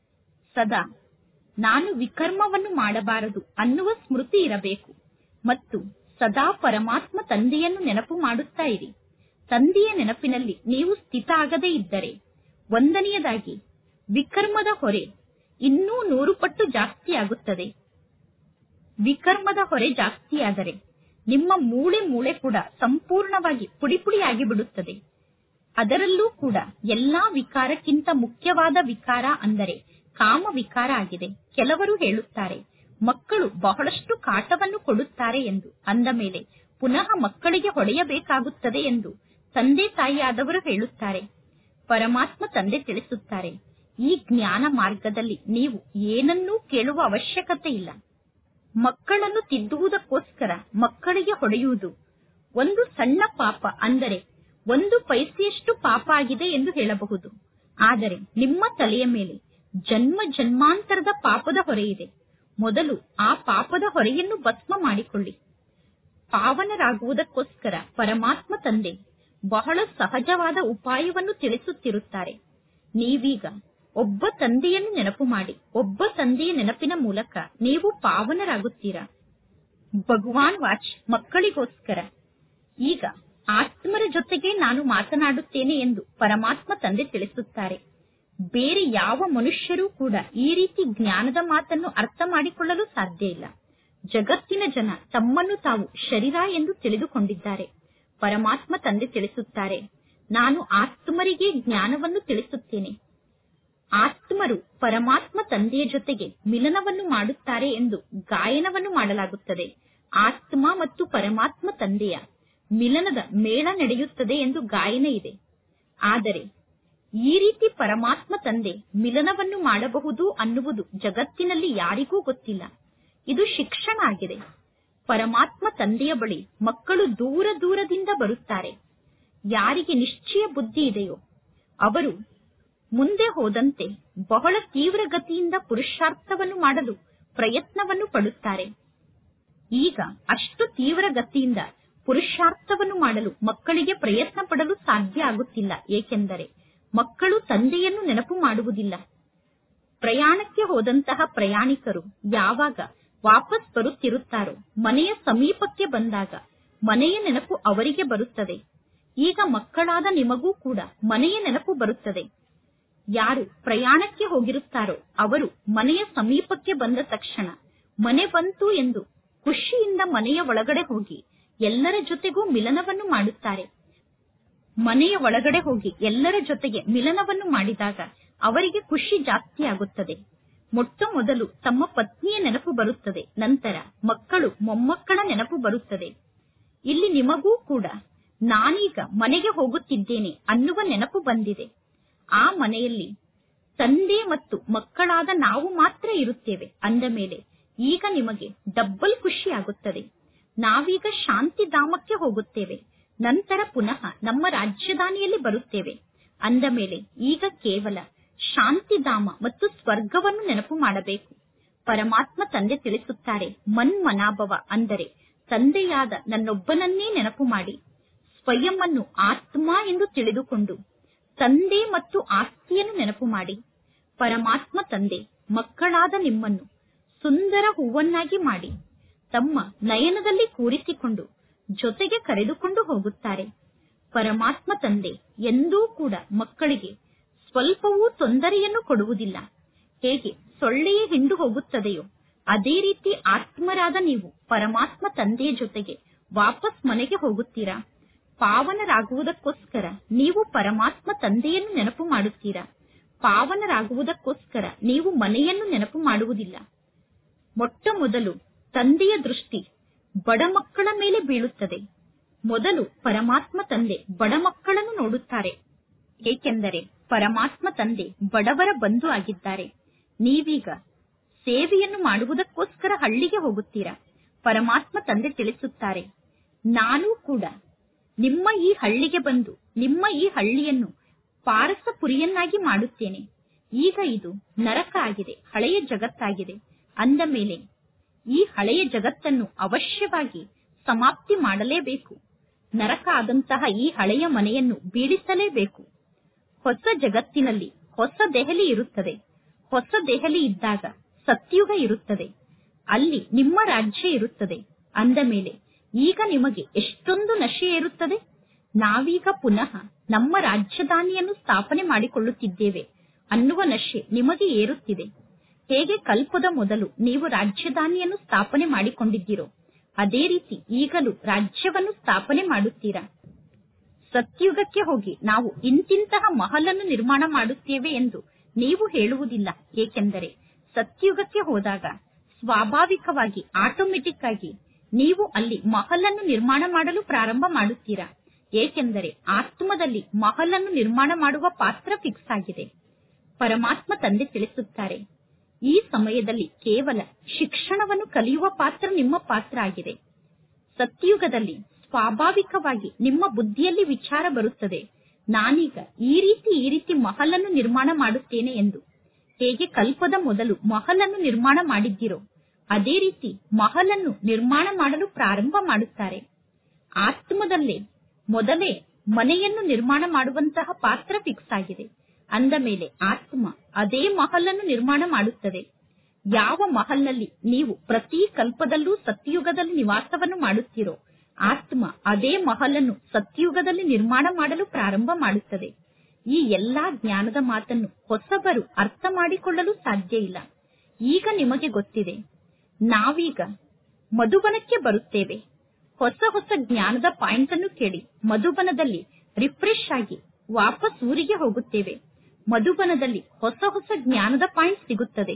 ಸದಾ ನಾನು ವಿಕರ್ಮವನ್ನು ಮಾಡಬಾರದು ಅನ್ನುವ ಸ್ಮೃತಿ ಇರಬೇಕು ಮತ್ತು ಸದಾ ಪರಮಾತ್ಮ ತಂದೆಯನ್ನು ನೆನಪು ಮಾಡುತ್ತಾ ಇರಿ ತಂದೆಯ ನೆನಪಿನಲ್ಲಿ ನೀವು ಸ್ಥಿತ ಆಗದೇ ಇದ್ದರೆ ಒಂದನೆಯದಾಗಿ ವಿಕರ್ಮದ ಹೊರೆ ಇನ್ನೂ ನೂರು ಪಟ್ಟು ಜಾಸ್ತಿ ಆಗುತ್ತದೆ ವಿಕರ್ಮದ ಹೊರೆ ಜಾಸ್ತಿಯಾದರೆ ನಿಮ್ಮ ಮೂಳೆ ಮೂಳೆ ಕೂಡ ಸಂಪೂರ್ಣವಾಗಿ ಪುಡಿ ಪುಡಿಯಾಗಿ ಬಿಡುತ್ತದೆ ಅದರಲ್ಲೂ ಕೂಡ ಎಲ್ಲಾ ವಿಕಾರಕ್ಕಿಂತ ಮುಖ್ಯವಾದ ವಿಕಾರ ಅಂದರೆ ಕಾಮ ವಿಕಾರ ಆಗಿದೆ ಕೆಲವರು ಹೇಳುತ್ತಾರೆ ಮಕ್ಕಳು ಬಹಳಷ್ಟು ಕಾಟವನ್ನು ಕೊಡುತ್ತಾರೆ ಎಂದು ಅಂದ ಮೇಲೆ ಪುನಃ ಮಕ್ಕಳಿಗೆ ಹೊಡೆಯಬೇಕಾಗುತ್ತದೆ ಎಂದು ತಂದೆ ತಾಯಿಯಾದವರು ಹೇಳುತ್ತಾರೆ ಪರಮಾತ್ಮ ತಂದೆ ತಿಳಿಸುತ್ತಾರೆ ಈ ಜ್ಞಾನ ಮಾರ್ಗದಲ್ಲಿ ನೀವು ಏನನ್ನೂ ಕೇಳುವ ಅವಶ್ಯಕತೆ ಇಲ್ಲ ಮಕ್ಕಳನ್ನು ತಿದ್ದುವುದಕ್ಕೋಸ್ಕರ ಮಕ್ಕಳಿಗೆ ಹೊಡೆಯುವುದು ಒಂದು ಸಣ್ಣ ಪಾಪ ಅಂದರೆ ಒಂದು ಪೈಸೆಯಷ್ಟು ಪಾಪ ಆಗಿದೆ ಎಂದು ಹೇಳಬಹುದು ಆದರೆ ನಿಮ್ಮ ತಲೆಯ ಮೇಲೆ ಜನ್ಮ ಜನ್ಮಾಂತರದ ಪಾಪದ ಹೊರೆ ಇದೆ ಮೊದಲು ಆ ಪಾಪದ ಹೊರೆಯನ್ನು ಭಸ್ಮ ಮಾಡಿಕೊಳ್ಳಿ ಪಾವನರಾಗುವುದಕ್ಕೋಸ್ಕರ ಪರಮಾತ್ಮ ತಂದೆ ಬಹಳ ಸಹಜವಾದ ಉಪಾಯವನ್ನು ತಿಳಿಸುತ್ತಿರುತ್ತಾರೆ ನೀವೀಗ ಒಬ್ಬ ತಂದೆಯನ್ನು ನೆನಪು ಮಾಡಿ ಒಬ್ಬ ತಂದೆಯ ನೆನಪಿನ ಮೂಲಕ ನೀವು ಪಾವನರಾಗುತ್ತೀರಾ ಭಗವಾನ್ ವಾಚ್ ಮಕ್ಕಳಿಗೋಸ್ಕರ ಈಗ ಆತ್ಮರ ಜೊತೆಗೆ ನಾನು ಮಾತನಾಡುತ್ತೇನೆ ಎಂದು ಪರಮಾತ್ಮ ತಂದೆ ತಿಳಿಸುತ್ತಾರೆ ಬೇರೆ ಯಾವ ಮನುಷ್ಯರೂ ಕೂಡ ಈ ರೀತಿ ಜ್ಞಾನದ ಮಾತನ್ನು ಅರ್ಥ ಮಾಡಿಕೊಳ್ಳಲು ಸಾಧ್ಯ ಇಲ್ಲ ಜಗತ್ತಿನ ಜನ ತಮ್ಮನ್ನು ತಾವು ಶರೀರ ಎಂದು ತಿಳಿದುಕೊಂಡಿದ್ದಾರೆ ಪರಮಾತ್ಮ ತಂದೆ ತಿಳಿಸುತ್ತಾರೆ ನಾನು ಆತ್ಮರಿಗೆ ಜ್ಞಾನವನ್ನು ತಿಳಿಸುತ್ತೇನೆ ಆತ್ಮರು ಪರಮಾತ್ಮ ತಂದೆಯ ಜೊತೆಗೆ ಮಿಲನವನ್ನು ಮಾಡುತ್ತಾರೆ ಎಂದು ಗಾಯನವನ್ನು ಮಾಡಲಾಗುತ್ತದೆ ಆತ್ಮ ಮತ್ತು ಪರಮಾತ್ಮ ತಂದೆಯ ಮಿಲನದ ಮೇಳ ನಡೆಯುತ್ತದೆ ಎಂದು ಗಾಯನ ಇದೆ ಆದರೆ ಈ ರೀತಿ ಪರಮಾತ್ಮ ತಂದೆ ಮಿಲನವನ್ನು ಮಾಡಬಹುದು ಅನ್ನುವುದು ಜಗತ್ತಿನಲ್ಲಿ ಯಾರಿಗೂ ಗೊತ್ತಿಲ್ಲ ಇದು ಶಿಕ್ಷಣ ಆಗಿದೆ ಪರಮಾತ್ಮ ತಂದೆಯ ಬಳಿ ಮಕ್ಕಳು ದೂರ ದೂರದಿಂದ ಬರುತ್ತಾರೆ ಯಾರಿಗೆ ನಿಶ್ಚಯ ಬುದ್ಧಿ ಇದೆಯೋ ಅವರು ಮುಂದೆ ಹೋದಂತೆ ಬಹಳ ತೀವ್ರ ಗತಿಯಿಂದ ಪುರುಷಾರ್ಥವನ್ನು ಮಾಡಲು ಪ್ರಯತ್ನವನ್ನು ಪಡುತ್ತಾರೆ ಈಗ ಅಷ್ಟು ತೀವ್ರ ಗತಿಯಿಂದ ಪುರುಷಾರ್ಥವನ್ನು ಮಾಡಲು ಮಕ್ಕಳಿಗೆ ಪ್ರಯತ್ನ ಪಡಲು ಸಾಧ್ಯ ಆಗುತ್ತಿಲ್ಲ ಏಕೆಂದರೆ ಮಕ್ಕಳು ತಂದೆಯನ್ನು ನೆನಪು ಮಾಡುವುದಿಲ್ಲ ಪ್ರಯಾಣಕ್ಕೆ ಹೋದಂತಹ ಪ್ರಯಾಣಿಕರು ಯಾವಾಗ ವಾಪಸ್ ಬರುತ್ತಿರುತ್ತಾರೋ ಮನೆಯ ಸಮೀಪಕ್ಕೆ ಬಂದಾಗ ಮನೆಯ ನೆನಪು ಅವರಿಗೆ ಬರುತ್ತದೆ ಈಗ ಮಕ್ಕಳಾದ ನಿಮಗೂ ಕೂಡ ಮನೆಯ ನೆನಪು ಬರುತ್ತದೆ ಯಾರು ಪ್ರಯಾಣಕ್ಕೆ ಹೋಗಿರುತ್ತಾರೋ ಅವರು ಮನೆಯ ಸಮೀಪಕ್ಕೆ ಬಂದ ತಕ್ಷಣ ಮನೆ ಬಂತು ಎಂದು ಖುಷಿಯಿಂದ ಮನೆಯ ಒಳಗಡೆ ಹೋಗಿ ಎಲ್ಲರ ಜೊತೆಗೂ ಮಿಲನವನ್ನು ಮಾಡುತ್ತಾರೆ ಮನೆಯ ಒಳಗಡೆ ಹೋಗಿ ಎಲ್ಲರ ಜೊತೆಗೆ ಮಿಲನವನ್ನು ಮಾಡಿದಾಗ ಅವರಿಗೆ ಖುಷಿ ಜಾಸ್ತಿ ಆಗುತ್ತದೆ ಮೊಟ್ಟ ಮೊದಲು ತಮ್ಮ ಪತ್ನಿಯ ನೆನಪು ಬರುತ್ತದೆ ನಂತರ ಮಕ್ಕಳು ಮೊಮ್ಮಕ್ಕಳ ನೆನಪು ಬರುತ್ತದೆ ಇಲ್ಲಿ ನಿಮಗೂ ಕೂಡ ನಾನೀಗ ಮನೆಗೆ ಹೋಗುತ್ತಿದ್ದೇನೆ ಅನ್ನುವ ನೆನಪು ಬಂದಿದೆ ಆ ಮನೆಯಲ್ಲಿ ತಂದೆ ಮತ್ತು ಮಕ್ಕಳಾದ ನಾವು ಮಾತ್ರ ಇರುತ್ತೇವೆ ಅಂದ ಮೇಲೆ ಈಗ ನಿಮಗೆ ಡಬ್ಬಲ್ ಖುಷಿ ಆಗುತ್ತದೆ ನಾವೀಗ ಶಾಂತಿಧಾಮಕ್ಕೆ ಹೋಗುತ್ತೇವೆ ನಂತರ ಪುನಃ ನಮ್ಮ ರಾಜಧಾನಿಯಲ್ಲಿ ಬರುತ್ತೇವೆ ಅಂದ ಮೇಲೆ ಈಗ ಕೇವಲ ಶಾಂತಿಧಾಮ ಮತ್ತು ಸ್ವರ್ಗವನ್ನು ನೆನಪು ಮಾಡಬೇಕು ಪರಮಾತ್ಮ ತಂದೆ ತಿಳಿಸುತ್ತಾರೆ ಮನ್ಮನಾಭವ ಅಂದರೆ ತಂದೆಯಾದ ನನ್ನೊಬ್ಬನನ್ನೇ ನೆನಪು ಮಾಡಿ ಸ್ವಯಂ ಅನ್ನು ಆತ್ಮ ಎಂದು ತಿಳಿದುಕೊಂಡು ತಂದೆ ಮತ್ತು ಆಸ್ತಿಯನ್ನು ನೆನಪು ಮಾಡಿ ಪರಮಾತ್ಮ ತಂದೆ ಮಕ್ಕಳಾದ ನಿಮ್ಮನ್ನು ಸುಂದರ ಹೂವನ್ನಾಗಿ ಮಾಡಿ ತಮ್ಮ ನಯನದಲ್ಲಿ ಕೂರಿಸಿಕೊಂಡು ಜೊತೆಗೆ ಕರೆದುಕೊಂಡು ಹೋಗುತ್ತಾರೆ ಪರಮಾತ್ಮ ತಂದೆ ಎಂದೂ ಕೂಡ ಮಕ್ಕಳಿಗೆ ಸ್ವಲ್ಪವೂ ತೊಂದರೆಯನ್ನು ಕೊಡುವುದಿಲ್ಲ ಹೇಗೆ ಸೊಳ್ಳೆಯೇ ಹಿಂಡು ಹೋಗುತ್ತದೆಯೋ ಅದೇ ರೀತಿ ಆತ್ಮರಾದ ನೀವು ಪರಮಾತ್ಮ ತಂದೆಯ ಜೊತೆಗೆ ವಾಪಸ್ ಮನೆಗೆ ಹೋಗುತ್ತೀರಾ ಪಾವನರಾಗುವುದಕ್ಕೋಸ್ಕರ ನೀವು ಪರಮಾತ್ಮ ತಂದೆಯನ್ನು ನೆನಪು ಮಾಡುತ್ತೀರಾ ಪಾವನರಾಗುವುದಕ್ಕೋಸ್ಕರ ನೀವು ಮನೆಯನ್ನು ನೆನಪು ಮಾಡುವುದಿಲ್ಲ ಮೊಟ್ಟ ಮೊದಲು ತಂದೆಯ ದೃಷ್ಟಿ ಬಡ ಮಕ್ಕಳ ಮೇಲೆ ಬೀಳುತ್ತದೆ ಮೊದಲು ಪರಮಾತ್ಮ ತಂದೆ ಬಡ ಮಕ್ಕಳನ್ನು ನೋಡುತ್ತಾರೆ ಏಕೆಂದರೆ ಪರಮಾತ್ಮ ತಂದೆ ಬಡವರ ಬಂಧು ಆಗಿದ್ದಾರೆ ನೀವೀಗ ಸೇವೆಯನ್ನು ಮಾಡುವುದಕ್ಕೋಸ್ಕರ ಹಳ್ಳಿಗೆ ಹೋಗುತ್ತೀರಾ ಪರಮಾತ್ಮ ತಂದೆ ತಿಳಿಸುತ್ತಾರೆ ನಾನು ಕೂಡ ನಿಮ್ಮ ಈ ಹಳ್ಳಿಗೆ ಬಂದು ನಿಮ್ಮ ಈ ಹಳ್ಳಿಯನ್ನು ಪಾರಸಪುರಿಯನ್ನಾಗಿ ಮಾಡುತ್ತೇನೆ ಈಗ ಇದು ನರಕ ಆಗಿದೆ ಹಳೆಯ ಜಗತ್ತಾಗಿದೆ ಅಂದ ಮೇಲೆ ಈ ಹಳೆಯ ಜಗತ್ತನ್ನು ಅವಶ್ಯವಾಗಿ ಸಮಾಪ್ತಿ ಮಾಡಲೇಬೇಕು ನರಕ ಆದಂತಹ ಈ ಹಳೆಯ ಮನೆಯನ್ನು ಬೀಳಿಸಲೇಬೇಕು ಹೊಸ ಜಗತ್ತಿನಲ್ಲಿ ಹೊಸ ದೆಹಲಿ ಇರುತ್ತದೆ ಹೊಸ ದೆಹಲಿ ಇದ್ದಾಗ ಸತ್ಯುಗ ಇರುತ್ತದೆ ಅಲ್ಲಿ ನಿಮ್ಮ ರಾಜ್ಯ ಇರುತ್ತದೆ ಅಂದ ಮೇಲೆ ಈಗ ನಿಮಗೆ ಎಷ್ಟೊಂದು ನಶೆ ಇರುತ್ತದೆ ನಾವೀಗ ಪುನಃ ನಮ್ಮ ರಾಜಧಾನಿಯನ್ನು ಸ್ಥಾಪನೆ ಮಾಡಿಕೊಳ್ಳುತ್ತಿದ್ದೇವೆ ಅನ್ನುವ ನಶೆ ನಿಮಗೆ ಏರುತ್ತಿದೆ ಹೇಗೆ ಕಲ್ಪದ ಮೊದಲು ನೀವು ರಾಜಧಾನಿಯನ್ನು ಸ್ಥಾಪನೆ ಮಾಡಿಕೊಂಡಿದ್ದೀರೋ ಅದೇ ರೀತಿ ಈಗಲೂ ರಾಜ್ಯವನ್ನು ಸ್ಥಾಪನೆ ಮಾಡುತ್ತೀರಾ ಸತ್ಯುಗಕ್ಕೆ ಹೋಗಿ ನಾವು ಇಂತಿಂತಹ ಮಹಲನ್ನು ನಿರ್ಮಾಣ ಮಾಡುತ್ತೇವೆ ಎಂದು ನೀವು ಹೇಳುವುದಿಲ್ಲ ಏಕೆಂದರೆ ಸತ್ಯುಗಕ್ಕೆ ಹೋದಾಗ ಸ್ವಾಭಾವಿಕವಾಗಿ ಆಟೋಮೆಟಿಕ್ ಆಗಿ ನೀವು ಅಲ್ಲಿ ಮಹಲನ್ನು ನಿರ್ಮಾಣ ಮಾಡಲು ಪ್ರಾರಂಭ ಮಾಡುತ್ತೀರಾ ಏಕೆಂದರೆ ಆತ್ಮದಲ್ಲಿ ಮಹಲನ್ನು ನಿರ್ಮಾಣ ಮಾಡುವ ಪಾತ್ರ ಫಿಕ್ಸ್ ಆಗಿದೆ ಪರಮಾತ್ಮ ತಂದೆ ತಿಳಿಸುತ್ತಾರೆ ಈ ಸಮಯದಲ್ಲಿ ಕೇವಲ ಶಿಕ್ಷಣವನ್ನು ಕಲಿಯುವ ಪಾತ್ರ ನಿಮ್ಮ ಪಾತ್ರ ಆಗಿದೆ ಸತ್ಯುಗದಲ್ಲಿ ಸ್ವಾಭಾವಿಕವಾಗಿ ನಿಮ್ಮ ಬುದ್ಧಿಯಲ್ಲಿ ವಿಚಾರ ಬರುತ್ತದೆ ನಾನೀಗ ಈ ರೀತಿ ಈ ರೀತಿ ಮಹಲನ್ನು ನಿರ್ಮಾಣ ಮಾಡುತ್ತೇನೆ ಎಂದು ಹೇಗೆ ಕಲ್ಪದ ಮೊದಲು ಮಹಲನ್ನು ನಿರ್ಮಾಣ ಮಾಡಿದ್ದೀರೋ ಅದೇ ರೀತಿ ಮಹಲನ್ನು ನಿರ್ಮಾಣ ಮಾಡಲು ಪ್ರಾರಂಭ ಮಾಡುತ್ತಾರೆ ಆತ್ಮದಲ್ಲೇ ಮೊದಲೇ ಮನೆಯನ್ನು ನಿರ್ಮಾಣ ಮಾಡುವಂತಹ ಪಾತ್ರ ಫಿಕ್ಸ್ ಆಗಿದೆ ಅಂದ ಮೇಲೆ ಆತ್ಮ ಅದೇ ಮಹಲನ್ನು ನಿರ್ಮಾಣ ಮಾಡುತ್ತದೆ ಯಾವ ಮಹಲ್ನಲ್ಲಿ ನೀವು ಪ್ರತಿ ಕಲ್ಪದಲ್ಲೂ ಸತ್ಯುಗದಲ್ಲಿ ನಿವಾಸವನ್ನು ಮಾಡುತ್ತೀರೋ ಆತ್ಮ ಅದೇ ಮಹಲನ್ನು ಸತ್ಯುಗದಲ್ಲಿ ನಿರ್ಮಾಣ ಮಾಡಲು ಪ್ರಾರಂಭ ಮಾಡುತ್ತದೆ ಈ ಎಲ್ಲಾ ಜ್ಞಾನದ ಮಾತನ್ನು ಹೊಸಬರು ಅರ್ಥ ಮಾಡಿಕೊಳ್ಳಲು ಸಾಧ್ಯ ಇಲ್ಲ ಈಗ ನಿಮಗೆ ಗೊತ್ತಿದೆ ನಾವೀಗ ಮಧುಬನಕ್ಕೆ ಬರುತ್ತೇವೆ ಹೊಸ ಹೊಸ ಜ್ಞಾನದ ಪಾಯಿಂಟ್ ಅನ್ನು ಕೇಳಿ ಮಧುಬನದಲ್ಲಿ ರಿಫ್ರೆಶ್ ಆಗಿ ವಾಪಸ್ ಊರಿಗೆ ಹೋಗುತ್ತೇವೆ ಮಧುಬನದಲ್ಲಿ ಹೊಸ ಹೊಸ ಜ್ಞಾನದ ಪಾಯಿಂಟ್ ಸಿಗುತ್ತದೆ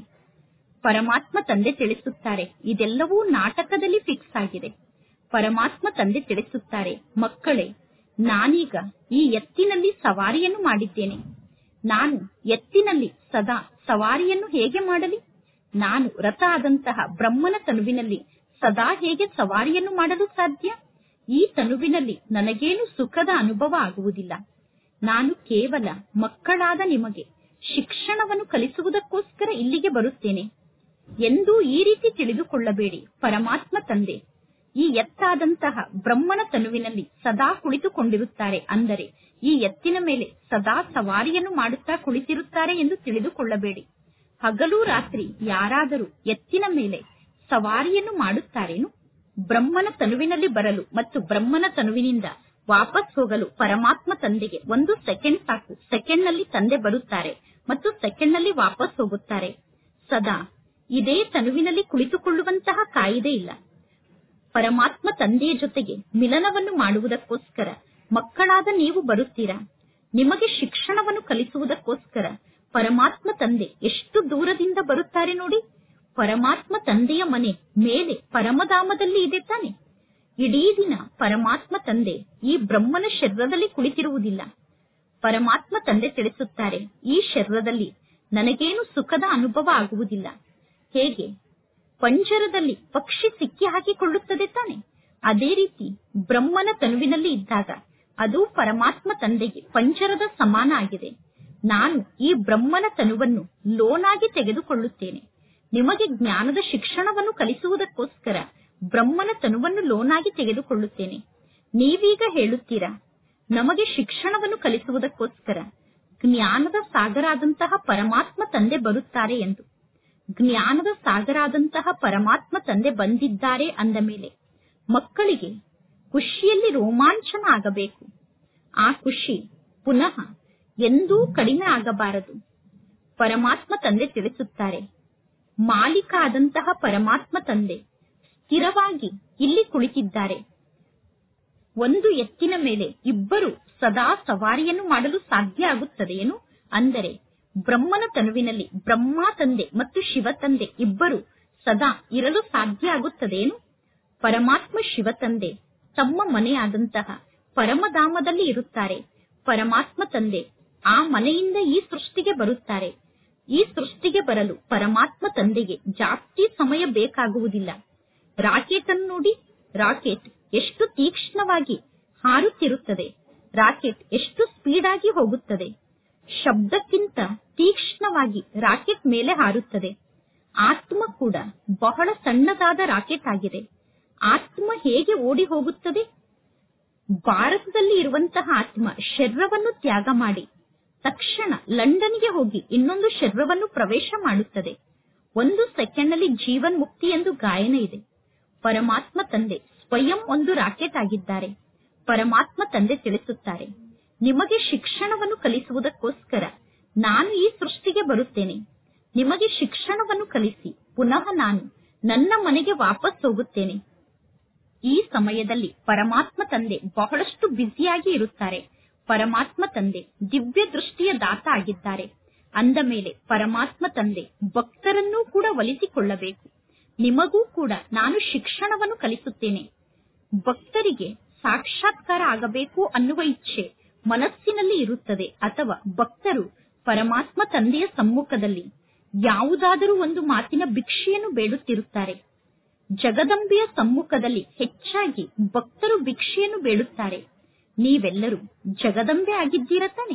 ಪರಮಾತ್ಮ ತಂದೆ ತಿಳಿಸುತ್ತಾರೆ ಇದೆಲ್ಲವೂ ನಾಟಕದಲ್ಲಿ ಫಿಕ್ಸ್ ಆಗಿದೆ ಪರಮಾತ್ಮ ತಂದೆ ತಿಳಿಸುತ್ತಾರೆ ಮಕ್ಕಳೇ ನಾನೀಗ ಈ ಎತ್ತಿನಲ್ಲಿ ಸವಾರಿಯನ್ನು ಮಾಡಿದ್ದೇನೆ ನಾನು ಎತ್ತಿನಲ್ಲಿ ಸದಾ ಸವಾರಿಯನ್ನು ಹೇಗೆ ಮಾಡಲಿ ನಾನು ರಥ ಆದಂತಹ ಬ್ರಹ್ಮನ ತನುವಿನಲ್ಲಿ ಸದಾ ಹೇಗೆ ಸವಾರಿಯನ್ನು ಮಾಡಲು ಸಾಧ್ಯ ಈ ತನುವಿನಲ್ಲಿ ನನಗೇನು ಸುಖದ ಅನುಭವ ಆಗುವುದಿಲ್ಲ ನಾನು ಕೇವಲ ಮಕ್ಕಳಾದ ನಿಮಗೆ ಶಿಕ್ಷಣವನ್ನು ಕಲಿಸುವುದಕ್ಕೋಸ್ಕರ ಇಲ್ಲಿಗೆ ಬರುತ್ತೇನೆ ಎಂದು ಈ ರೀತಿ ತಿಳಿದುಕೊಳ್ಳಬೇಡಿ ಪರಮಾತ್ಮ ತಂದೆ ಈ ಎತ್ತಾದಂತಹ ಬ್ರಹ್ಮನ ತನುವಿನಲ್ಲಿ ಸದಾ ಕುಳಿತುಕೊಂಡಿರುತ್ತಾರೆ ಅಂದರೆ ಈ ಎತ್ತಿನ ಮೇಲೆ ಸದಾ ಸವಾರಿಯನ್ನು ಮಾಡುತ್ತಾ ಕುಳಿತಿರುತ್ತಾರೆ ಎಂದು ತಿಳಿದುಕೊಳ್ಳಬೇಡಿ ಹಗಲು ರಾತ್ರಿ ಯಾರಾದರೂ ಎತ್ತಿನ ಮೇಲೆ ಸವಾರಿಯನ್ನು ಮಾಡುತ್ತಾರೇನು ಬ್ರಹ್ಮನ ತನುವಿನಲ್ಲಿ ಬರಲು ಮತ್ತು ಬ್ರಹ್ಮನ ತನುವಿನಿಂದ ವಾಪಸ್ ಹೋಗಲು ಪರಮಾತ್ಮ ತಂದೆಗೆ ಒಂದು ಸೆಕೆಂಡ್ ಸಾಕು ಸೆಕೆಂಡ್ ನಲ್ಲಿ ತಂದೆ ಬರುತ್ತಾರೆ ಮತ್ತು ಸೆಕೆಂಡ್ ನಲ್ಲಿ ವಾಪಸ್ ಹೋಗುತ್ತಾರೆ ಸದಾ ಇದೇ ತನುವಿನಲ್ಲಿ ಕುಳಿತುಕೊಳ್ಳುವಂತಹ ಕಾಯಿದೆ ಇಲ್ಲ ಪರಮಾತ್ಮ ತಂದೆಯ ಜೊತೆಗೆ ಮಿಲನವನ್ನು ಮಾಡುವುದಕ್ಕೋಸ್ಕರ ಮಕ್ಕಳಾದ ನೀವು ಬರುತ್ತೀರಾ ನಿಮಗೆ ಶಿಕ್ಷಣವನ್ನು ಕಲಿಸುವುದಕ್ಕೋಸ್ಕರ ಪರಮಾತ್ಮ ತಂದೆ ಎಷ್ಟು ದೂರದಿಂದ ಬರುತ್ತಾರೆ ನೋಡಿ ಪರಮಾತ್ಮ ತಂದೆಯ ಮನೆ ಮೇಲೆ ಪರಮಧಾಮದಲ್ಲಿ ಇದೆ ತಾನೆ ಇಡೀ ದಿನ ಪರಮಾತ್ಮ ತಂದೆ ಈ ಬ್ರಹ್ಮನ ಶರೀರದಲ್ಲಿ ಕುಳಿತಿರುವುದಿಲ್ಲ ಪರಮಾತ್ಮ ತಂದೆ ತಿಳಿಸುತ್ತಾರೆ ಈ ಶರೀರದಲ್ಲಿ ನನಗೇನು ಸುಖದ ಅನುಭವ ಆಗುವುದಿಲ್ಲ ಹೇಗೆ ಪಂಜರದಲ್ಲಿ ಪಕ್ಷಿ ಸಿಕ್ಕಿ ಹಾಕಿಕೊಳ್ಳುತ್ತದೆ ತಾನೆ ಅದೇ ರೀತಿ ಬ್ರಹ್ಮನ ತನುವಿನಲ್ಲಿ ಇದ್ದಾಗ ಅದು ಪರಮಾತ್ಮ ತಂದೆಗೆ ಪಂಜರದ ಸಮಾನ ಆಗಿದೆ ನಾನು ಈ ಬ್ರಹ್ಮನ ತನುವನ್ನು ಲೋನಾಗಿ ತೆಗೆದುಕೊಳ್ಳುತ್ತೇನೆ ನಿಮಗೆ ಜ್ಞಾನದ ಶಿಕ್ಷಣವನ್ನು ಕಲಿಸುವುದಕ್ಕೋಸ್ಕರ ಬ್ರಹ್ಮನ ತನುವನ್ನು ಲೋನಾಗಿ ತೆಗೆದುಕೊಳ್ಳುತ್ತೇನೆ ನೀವೀಗ ಹೇಳುತ್ತೀರಾ ನಮಗೆ ಶಿಕ್ಷಣವನ್ನು ಕಲಿಸುವುದಕ್ಕೋಸ್ಕರ ಜ್ಞಾನದ ಸಾಗರಾದಂತಹ ಪರಮಾತ್ಮ ತಂದೆ ಬರುತ್ತಾರೆ ಎಂದು ಜ್ಞಾನದ ಸಾಗರಾದಂತಹ ಪರಮಾತ್ಮ ತಂದೆ ಬಂದಿದ್ದಾರೆ ಅಂದ ಮೇಲೆ ಮಕ್ಕಳಿಗೆ ಖುಷಿಯಲ್ಲಿ ರೋಮಾಂಚನ ಆಗಬೇಕು ಆ ಖುಷಿ ಪುನಃ ಎಂದೂ ಕಡಿಮೆ ಆಗಬಾರದು ಪರಮಾತ್ಮ ತಂದೆ ತಿಳಿಸುತ್ತಾರೆ ಮಾಲೀಕ ಆದಂತಹ ಪರಮಾತ್ಮ ತಂದೆ ಸ್ಥಿರವಾಗಿ ಇಲ್ಲಿ ಕುಳಿತಿದ್ದಾರೆ ಒಂದು ಎತ್ತಿನ ಮೇಲೆ ಇಬ್ಬರು ಸದಾ ಸವಾರಿಯನ್ನು ಮಾಡಲು ಸಾಧ್ಯ ಆಗುತ್ತದೆಯೇನು ಅಂದರೆ ಬ್ರಹ್ಮನ ತನುವಿನಲ್ಲಿ ಬ್ರಹ್ಮ ತಂದೆ ಮತ್ತು ಶಿವ ತಂದೆ ಇಬ್ಬರು ಸದಾ ಇರಲು ಸಾಧ್ಯ ಆಗುತ್ತದೆಯೇನು ಪರಮಾತ್ಮ ಶಿವ ತಂದೆ ತಮ್ಮ ಮನೆಯಾದಂತಹ ಪರಮಧಾಮದಲ್ಲಿ ಇರುತ್ತಾರೆ ಪರಮಾತ್ಮ ತಂದೆ ಆ ಮನೆಯಿಂದ ಈ ಸೃಷ್ಟಿಗೆ ಬರುತ್ತಾರೆ ಈ ಸೃಷ್ಟಿಗೆ ಬರಲು ಪರಮಾತ್ಮ ತಂದೆಗೆ ಜಾಸ್ತಿ ಸಮಯ ಬೇಕಾಗುವುದಿಲ್ಲ ರಾಕೆಟ್ ಅನ್ನು ನೋಡಿ ರಾಕೆಟ್ ಎಷ್ಟು ತೀಕ್ಷ್ಣವಾಗಿ ಹಾರುತ್ತಿರುತ್ತದೆ ರಾಕೆಟ್ ಎಷ್ಟು ಸ್ಪೀಡ್ ಆಗಿ ಹೋಗುತ್ತದೆ ಶಬ್ದಕ್ಕಿಂತ ತೀಕ್ಷ್ಣವಾಗಿ ರಾಕೆಟ್ ಮೇಲೆ ಹಾರುತ್ತದೆ ಆತ್ಮ ಕೂಡ ಬಹಳ ಸಣ್ಣದಾದ ರಾಕೆಟ್ ಆಗಿದೆ ಆತ್ಮ ಹೇಗೆ ಓಡಿ ಹೋಗುತ್ತದೆ ಭಾರತದಲ್ಲಿ ಇರುವಂತಹ ಆತ್ಮ ಶರೀರವನ್ನು ತ್ಯಾಗ ಮಾಡಿ ತಕ್ಷಣ ಲಂಡನ್ಗೆ ಹೋಗಿ ಇನ್ನೊಂದು ಶರೀರವನ್ನು ಪ್ರವೇಶ ಮಾಡುತ್ತದೆ ಒಂದು ಸೆಕೆಂಡ್ ನಲ್ಲಿ ಜೀವನ್ ಮುಕ್ತಿ ಎಂದು ಗಾಯನ ಇದೆ ಪರಮಾತ್ಮ ತಂದೆ ಸ್ವಯಂ ಒಂದು ರಾಕೆಟ್ ಆಗಿದ್ದಾರೆ ಪರಮಾತ್ಮ ತಂದೆ ತಿಳಿಸುತ್ತಾರೆ ನಿಮಗೆ ಶಿಕ್ಷಣವನ್ನು ಕಲಿಸುವುದಕ್ಕೋಸ್ಕರ ನಾನು ಈ ಸೃಷ್ಟಿಗೆ ಬರುತ್ತೇನೆ ನಿಮಗೆ ಶಿಕ್ಷಣವನ್ನು ಕಲಿಸಿ ಪುನಃ ನಾನು ನನ್ನ ಮನೆಗೆ ವಾಪಸ್ ಹೋಗುತ್ತೇನೆ ಈ ಸಮಯದಲ್ಲಿ ಪರಮಾತ್ಮ ತಂದೆ ಬಹಳಷ್ಟು ಬ್ಯುಸಿಯಾಗಿ ಇರುತ್ತಾರೆ ಪರಮಾತ್ಮ ತಂದೆ ದಿವ್ಯ ದೃಷ್ಟಿಯ ದಾತ ಆಗಿದ್ದಾರೆ ಅಂದ ಮೇಲೆ ಪರಮಾತ್ಮ ತಂದೆ ಭಕ್ತರನ್ನೂ ಕೂಡ ಒಲಿಸಿಕೊಳ್ಳಬೇಕು ನಿಮಗೂ ಕೂಡ ನಾನು ಶಿಕ್ಷಣವನ್ನು ಕಲಿಸುತ್ತೇನೆ ಭಕ್ತರಿಗೆ ಸಾಕ್ಷಾತ್ಕಾರ ಆಗಬೇಕು ಅನ್ನುವ ಇಚ್ಛೆ ಮನಸ್ಸಿನಲ್ಲಿ ಇರುತ್ತದೆ ಅಥವಾ ಭಕ್ತರು ಪರಮಾತ್ಮ ತಂದೆಯ ಸಮ್ಮುಖದಲ್ಲಿ ಯಾವುದಾದರೂ ಒಂದು ಮಾತಿನ ಭಿಕ್ಷೆಯನ್ನು ಬೇಡುತ್ತಿರುತ್ತಾರೆ ಜಗದಂಬೆಯ ಸಮ್ಮುಖದಲ್ಲಿ ಹೆಚ್ಚಾಗಿ ಭಕ್ತರು ಭಿಕ್ಷೆಯನ್ನು ಬೇಡುತ್ತಾರೆ ನೀವೆಲ್ಲರೂ ಜಗದಂಬೆ ಆಗಿದ್ದೀರ ತಾನೆ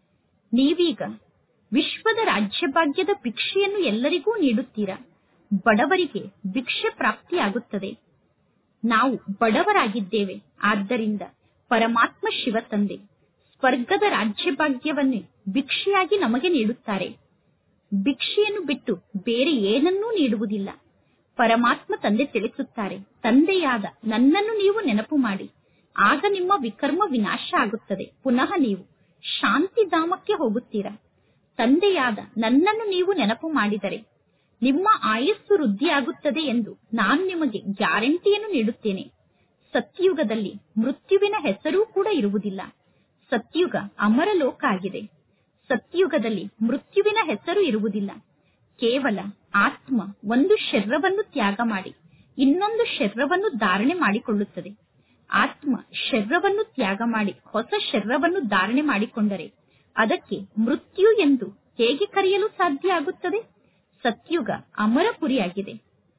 ನೀವೀಗ ವಿಶ್ವದ ರಾಜ್ಯಭಾಗ್ಯದ ಭಿಕ್ಷೆಯನ್ನು ಎಲ್ಲರಿಗೂ ನೀಡುತ್ತೀರಾ ಬಡವರಿಗೆ ಭಿಕ್ಷೆ ಪ್ರಾಪ್ತಿಯಾಗುತ್ತದೆ ನಾವು ಬಡವರಾಗಿದ್ದೇವೆ ಆದ್ದರಿಂದ ಪರಮಾತ್ಮ ಶಿವ ತಂದೆ ಸ್ವರ್ಗದ ರಾಜ್ಯಭಾಗ್ಯವನ್ನೇ ಭಿಕ್ಷೆಯಾಗಿ ನಮಗೆ ನೀಡುತ್ತಾರೆ ಭಿಕ್ಷೆಯನ್ನು ಬಿಟ್ಟು ಬೇರೆ ಏನನ್ನೂ ನೀಡುವುದಿಲ್ಲ ಪರಮಾತ್ಮ ತಂದೆ ತಿಳಿಸುತ್ತಾರೆ ತಂದೆಯಾದ ನನ್ನನ್ನು ನೀವು ನೆನಪು ಮಾಡಿ ಆಗ ನಿಮ್ಮ ವಿಕರ್ಮ ವಿನಾಶ ಆಗುತ್ತದೆ ಪುನಃ ನೀವು ಶಾಂತಿಧಾಮಕ್ಕೆ ಹೋಗುತ್ತೀರಾ ತಂದೆಯಾದ ನನ್ನನ್ನು ನೀವು ನೆನಪು ಮಾಡಿದರೆ ನಿಮ್ಮ ಆಯಸ್ಸು ವೃದ್ಧಿಯಾಗುತ್ತದೆ ಎಂದು ನಾನು ನಿಮಗೆ ಗ್ಯಾರಂಟಿಯನ್ನು ನೀಡುತ್ತೇನೆ ಸತ್ಯುಗದಲ್ಲಿ ಮೃತ್ಯುವಿನ ಹೆಸರೂ ಕೂಡ ಇರುವುದಿಲ್ಲ ಸತ್ಯುಗ ಅಮರ ಲೋಕ ಆಗಿದೆ ಸತ್ಯುಗದಲ್ಲಿ ಮೃತ್ಯುವಿನ ಹೆಸರು ಇರುವುದಿಲ್ಲ ಕೇವಲ ಆತ್ಮ ಒಂದು ಶರೀರವನ್ನು ತ್ಯಾಗ ಮಾಡಿ ಇನ್ನೊಂದು ಶರೀರವನ್ನು ಧಾರಣೆ ಮಾಡಿಕೊಳ್ಳುತ್ತದೆ ಆತ್ಮ ಶರೀರವನ್ನು ತ್ಯಾಗ ಮಾಡಿ ಹೊಸ ಶರೀರವನ್ನು ಧಾರಣೆ ಮಾಡಿಕೊಂಡರೆ ಅದಕ್ಕೆ ಮೃತ್ಯು ಎಂದು ಹೇಗೆ ಕರೆಯಲು ಸಾಧ್ಯ ಆಗುತ್ತದೆ ಸತ್ಯುಗ ಅಮರಪುರಿಯಾಗಿದೆ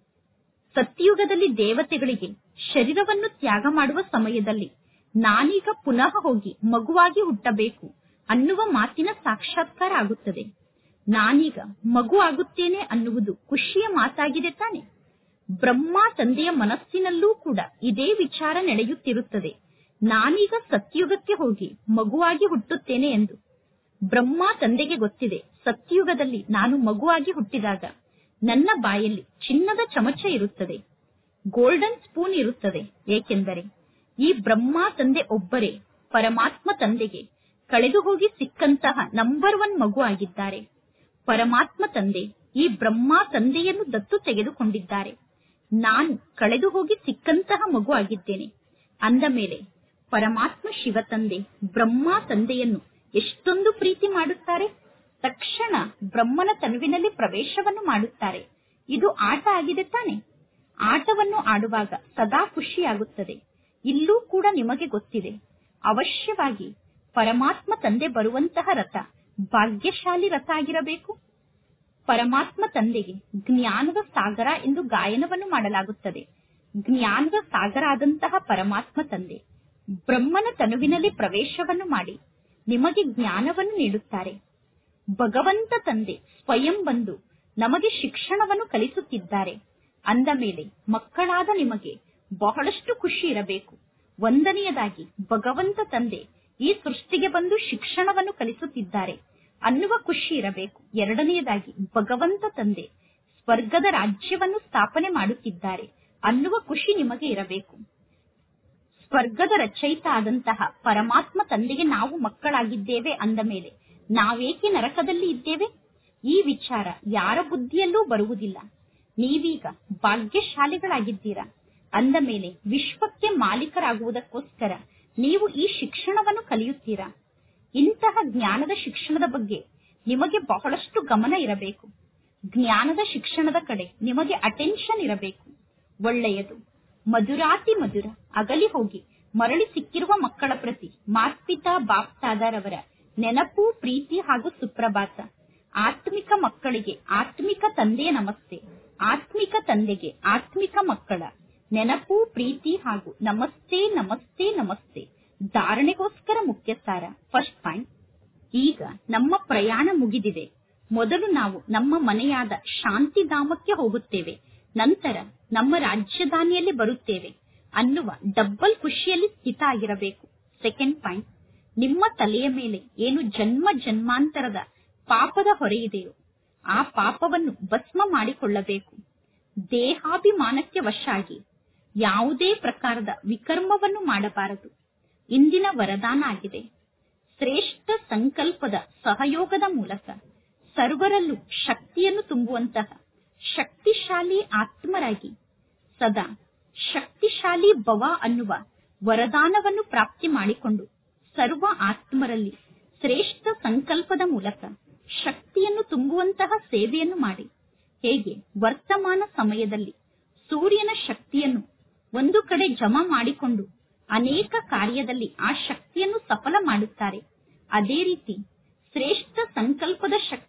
ಸತ್ಯುಗದಲ್ಲಿ ದೇವತೆಗಳಿಗೆ ಶರೀರವನ್ನು ತ್ಯಾಗ ಮಾಡುವ ಸಮಯದಲ್ಲಿ ನಾನೀಗ ಪುನಃ ಹೋಗಿ ಮಗುವಾಗಿ ಹುಟ್ಟಬೇಕು ಅನ್ನುವ ಮಾತಿನ ಸಾಕ್ಷಾತ್ಕಾರ ಆಗುತ್ತದೆ ನಾನೀಗ ಮಗು ಆಗುತ್ತೇನೆ ಅನ್ನುವುದು ಖುಷಿಯ ಮಾತಾಗಿದೆ ತಾನೆ ಬ್ರಹ್ಮ ತಂದೆಯ ಮನಸ್ಸಿನಲ್ಲೂ ಕೂಡ ಇದೇ ವಿಚಾರ ನಡೆಯುತ್ತಿರುತ್ತದೆ ನಾನೀಗ ಸತ್ಯುಗಕ್ಕೆ ಹೋಗಿ ಮಗುವಾಗಿ ಹುಟ್ಟುತ್ತೇನೆ ಎಂದು ಬ್ರಹ್ಮ ತಂದೆಗೆ ಗೊತ್ತಿದೆ ಸತ್ಯುಗದಲ್ಲಿ ನಾನು ಮಗುವಾಗಿ ಹುಟ್ಟಿದಾಗ ನನ್ನ ಬಾಯಲ್ಲಿ ಚಿನ್ನದ ಚಮಚ ಇರುತ್ತದೆ ಗೋಲ್ಡನ್ ಸ್ಪೂನ್ ಇರುತ್ತದೆ ಏಕೆಂದರೆ ಈ ಬ್ರಹ್ಮ ತಂದೆ ಒಬ್ಬರೇ ಪರಮಾತ್ಮ ತಂದೆಗೆ ಕಳೆದು ಹೋಗಿ ಸಿಕ್ಕಂತಹ ನಂಬರ್ ಒನ್ ಮಗು ಆಗಿದ್ದಾರೆ ಪರಮಾತ್ಮ ತಂದೆ ಈ ಬ್ರಹ್ಮ ತಂದೆಯನ್ನು ದತ್ತು ತೆಗೆದುಕೊಂಡಿದ್ದಾರೆ ನಾನು ಕಳೆದು ಹೋಗಿ ಸಿಕ್ಕಂತಹ ಮಗು ಆಗಿದ್ದೇನೆ ಅಂದ ಮೇಲೆ ಪರಮಾತ್ಮ ಶಿವ ತಂದೆ ಬ್ರಹ್ಮ ತಂದೆಯನ್ನು ಎಷ್ಟೊಂದು ಪ್ರೀತಿ ಮಾಡುತ್ತಾರೆ ತಕ್ಷಣ ಬ್ರಹ್ಮನ ತನುವಿನಲ್ಲಿ ಪ್ರವೇಶವನ್ನು ಮಾಡುತ್ತಾರೆ ಇದು ಆಟ ಆಗಿದೆ ತಾನೆ ಆಟವನ್ನು ಆಡುವಾಗ ಸದಾ ಖುಷಿಯಾಗುತ್ತದೆ ಇಲ್ಲೂ ಕೂಡ ನಿಮಗೆ ಗೊತ್ತಿದೆ ಅವಶ್ಯವಾಗಿ ಪರಮಾತ್ಮ ತಂದೆ ಬರುವಂತಹ ರಥ ಭಾಗ್ಯಶಾಲಿ ರಥ ಆಗಿರಬೇಕು ಪರಮಾತ್ಮ ತಂದೆಗೆ ಜ್ಞಾನದ ಸಾಗರ ಎಂದು ಗಾಯನವನ್ನು ಮಾಡಲಾಗುತ್ತದೆ ಜ್ಞಾನದ ಸಾಗರ ಆದಂತಹ ಪರಮಾತ್ಮ ತಂದೆ ಬ್ರಹ್ಮನ ತನುವಿನಲ್ಲಿ ಪ್ರವೇಶವನ್ನು ಮಾಡಿ ನಿಮಗೆ ಜ್ಞಾನವನ್ನು ನೀಡುತ್ತಾರೆ ಭಗವಂತ ತಂದೆ ಸ್ವಯಂ ಬಂದು ನಮಗೆ ಶಿಕ್ಷಣವನ್ನು ಕಲಿಸುತ್ತಿದ್ದಾರೆ ಅಂದ ಮೇಲೆ ಮಕ್ಕಳಾದ ನಿಮಗೆ ಬಹಳಷ್ಟು ಖುಷಿ ಇರಬೇಕು ಒಂದನೆಯದಾಗಿ ಭಗವಂತ ತಂದೆ ಈ ಸೃಷ್ಟಿಗೆ ಬಂದು ಶಿಕ್ಷಣವನ್ನು ಕಲಿಸುತ್ತಿದ್ದಾರೆ ಅನ್ನುವ ಖುಷಿ ಇರಬೇಕು ಎರಡನೆಯದಾಗಿ ಭಗವಂತ ತಂದೆ ಸ್ವರ್ಗದ ರಾಜ್ಯವನ್ನು ಸ್ಥಾಪನೆ ಮಾಡುತ್ತಿದ್ದಾರೆ ಅನ್ನುವ ಖುಷಿ ನಿಮಗೆ ಇರಬೇಕು ಸ್ವರ್ಗದ ರಚಯಿತ ಆದಂತಹ ಪರಮಾತ್ಮ ತಂದೆಗೆ ನಾವು ಮಕ್ಕಳಾಗಿದ್ದೇವೆ ಅಂದ ಮೇಲೆ ನಾವೇಕೆ ನರಕದಲ್ಲಿ ಇದ್ದೇವೆ ಈ ವಿಚಾರ ಯಾರ ಬುದ್ಧಿಯಲ್ಲೂ ಬರುವುದಿಲ್ಲ ನೀವೀಗ ಭಾಗ್ಯಶಾಲಿಗಳಾಗಿದ್ದೀರಾ ಅಂದ ಮೇಲೆ ವಿಶ್ವಕ್ಕೆ ಮಾಲೀಕರಾಗುವುದಕ್ಕೋಸ್ಕರ ನೀವು ಈ ಶಿಕ್ಷಣವನ್ನು ಕಲಿಯುತ್ತೀರಾ ಇಂತಹ ಜ್ಞಾನದ ಶಿಕ್ಷಣದ ಬಗ್ಗೆ ನಿಮಗೆ ಬಹಳಷ್ಟು ಗಮನ ಇರಬೇಕು ಜ್ಞಾನದ ಶಿಕ್ಷಣದ ಕಡೆ ನಿಮಗೆ ಅಟೆನ್ಷನ್ ಇರಬೇಕು ಒಳ್ಳೆಯದು ಮಧುರಾತಿ ಮಧುರ ಅಗಲಿ ಹೋಗಿ ಮರಳಿ ಸಿಕ್ಕಿರುವ ಮಕ್ಕಳ ಪ್ರತಿ ಮಾತ್ಪಿತಾ ಬಾಪ್ತಾದರವರ ನೆನಪು ಪ್ರೀತಿ ಹಾಗೂ ಸುಪ್ರಭಾತ ಆತ್ಮಿಕ ಮಕ್ಕಳಿಗೆ ಆತ್ಮಿಕ ತಂದೆಯ ನಮಸ್ತೆ ಆತ್ಮಿಕ ತಂದೆಗೆ ಆತ್ಮಿಕ ಮಕ್ಕಳ ನೆನಪು ಪ್ರೀತಿ ಹಾಗೂ ನಮಸ್ತೆ ನಮಸ್ತೆ ನಮಸ್ತೆ ಧಾರಣೆಗೋಸ್ಕರ ಮುಖ್ಯ ಸಾರ ಫಸ್ಟ್ ಪಾಯಿಂಟ್ ಈಗ ನಮ್ಮ ಪ್ರಯಾಣ ಮುಗಿದಿದೆ ಮೊದಲು ನಾವು ನಮ್ಮ ಮನೆಯಾದ ಶಾಂತಿಧಾಮಕ್ಕೆ ಹೋಗುತ್ತೇವೆ ನಂತರ ನಮ್ಮ ರಾಜಧಾನಿಯಲ್ಲಿ ಬರುತ್ತೇವೆ ಅನ್ನುವ ಡಬ್ಬಲ್ ಖುಷಿಯಲ್ಲಿ ಸ್ಥಿತ ಆಗಿರಬೇಕು ಸೆಕೆಂಡ್ ಪಾಯಿಂಟ್ ನಿಮ್ಮ ತಲೆಯ ಮೇಲೆ ಏನು ಜನ್ಮ ಜನ್ಮಾಂತರದ ಪಾಪದ ಹೊರೆಯಿದೆಯೋ ಆ ಪಾಪವನ್ನು ಭಸ್ಮ ಮಾಡಿಕೊಳ್ಳಬೇಕು ದೇಹಾಭಿಮಾನಕ್ಕೆ ವಶಾಗಿ ಯಾವುದೇ ಪ್ರಕಾರದ ವಿಕರ್ಮವನ್ನು ಮಾಡಬಾರದು ಇಂದಿನ ವರದಾನ ಆಗಿದೆ ಶ್ರೇಷ್ಠ ಸಂಕಲ್ಪದ ಸಹಯೋಗದ ಮೂಲಕ ಸರ್ವರಲ್ಲೂ ಶಕ್ತಿಯನ್ನು ತುಂಬುವಂತಹ ಶಕ್ತಿಶಾಲಿ ಆತ್ಮರಾಗಿ ಸದಾ ಶಕ್ತಿಶಾಲಿ ಭವ ಅನ್ನುವ ವರದಾನವನ್ನು ಪ್ರಾಪ್ತಿ ಮಾಡಿಕೊಂಡು ಸರ್ವ ಆತ್ಮರಲ್ಲಿ ಶ್ರೇಷ್ಠ ಸಂಕಲ್ಪದ ಮೂಲಕ ಶಕ್ತಿಯನ್ನು ತುಂಬುವಂತಹ ಸೇವೆಯನ್ನು ಮಾಡಿ ಹೇಗೆ ವರ್ತಮಾನ ಸಮಯದಲ್ಲಿ ಸೂರ್ಯನ ಶಕ್ತಿಯನ್ನು ಒಂದು ಕಡೆ ಜಮಾ ಮಾಡಿಕೊಂಡು ಅನೇಕ ಕಾರ್ಯದಲ್ಲಿ ಆ ಶಕ್ತಿಯನ್ನು ಸಫಲ ಮಾಡುತ್ತಾರೆ ಅದೇ ರೀತಿ ಶ್ರೇಷ್ಠ ಸಂಕಲ್ಪದ ಶಕ್ತಿ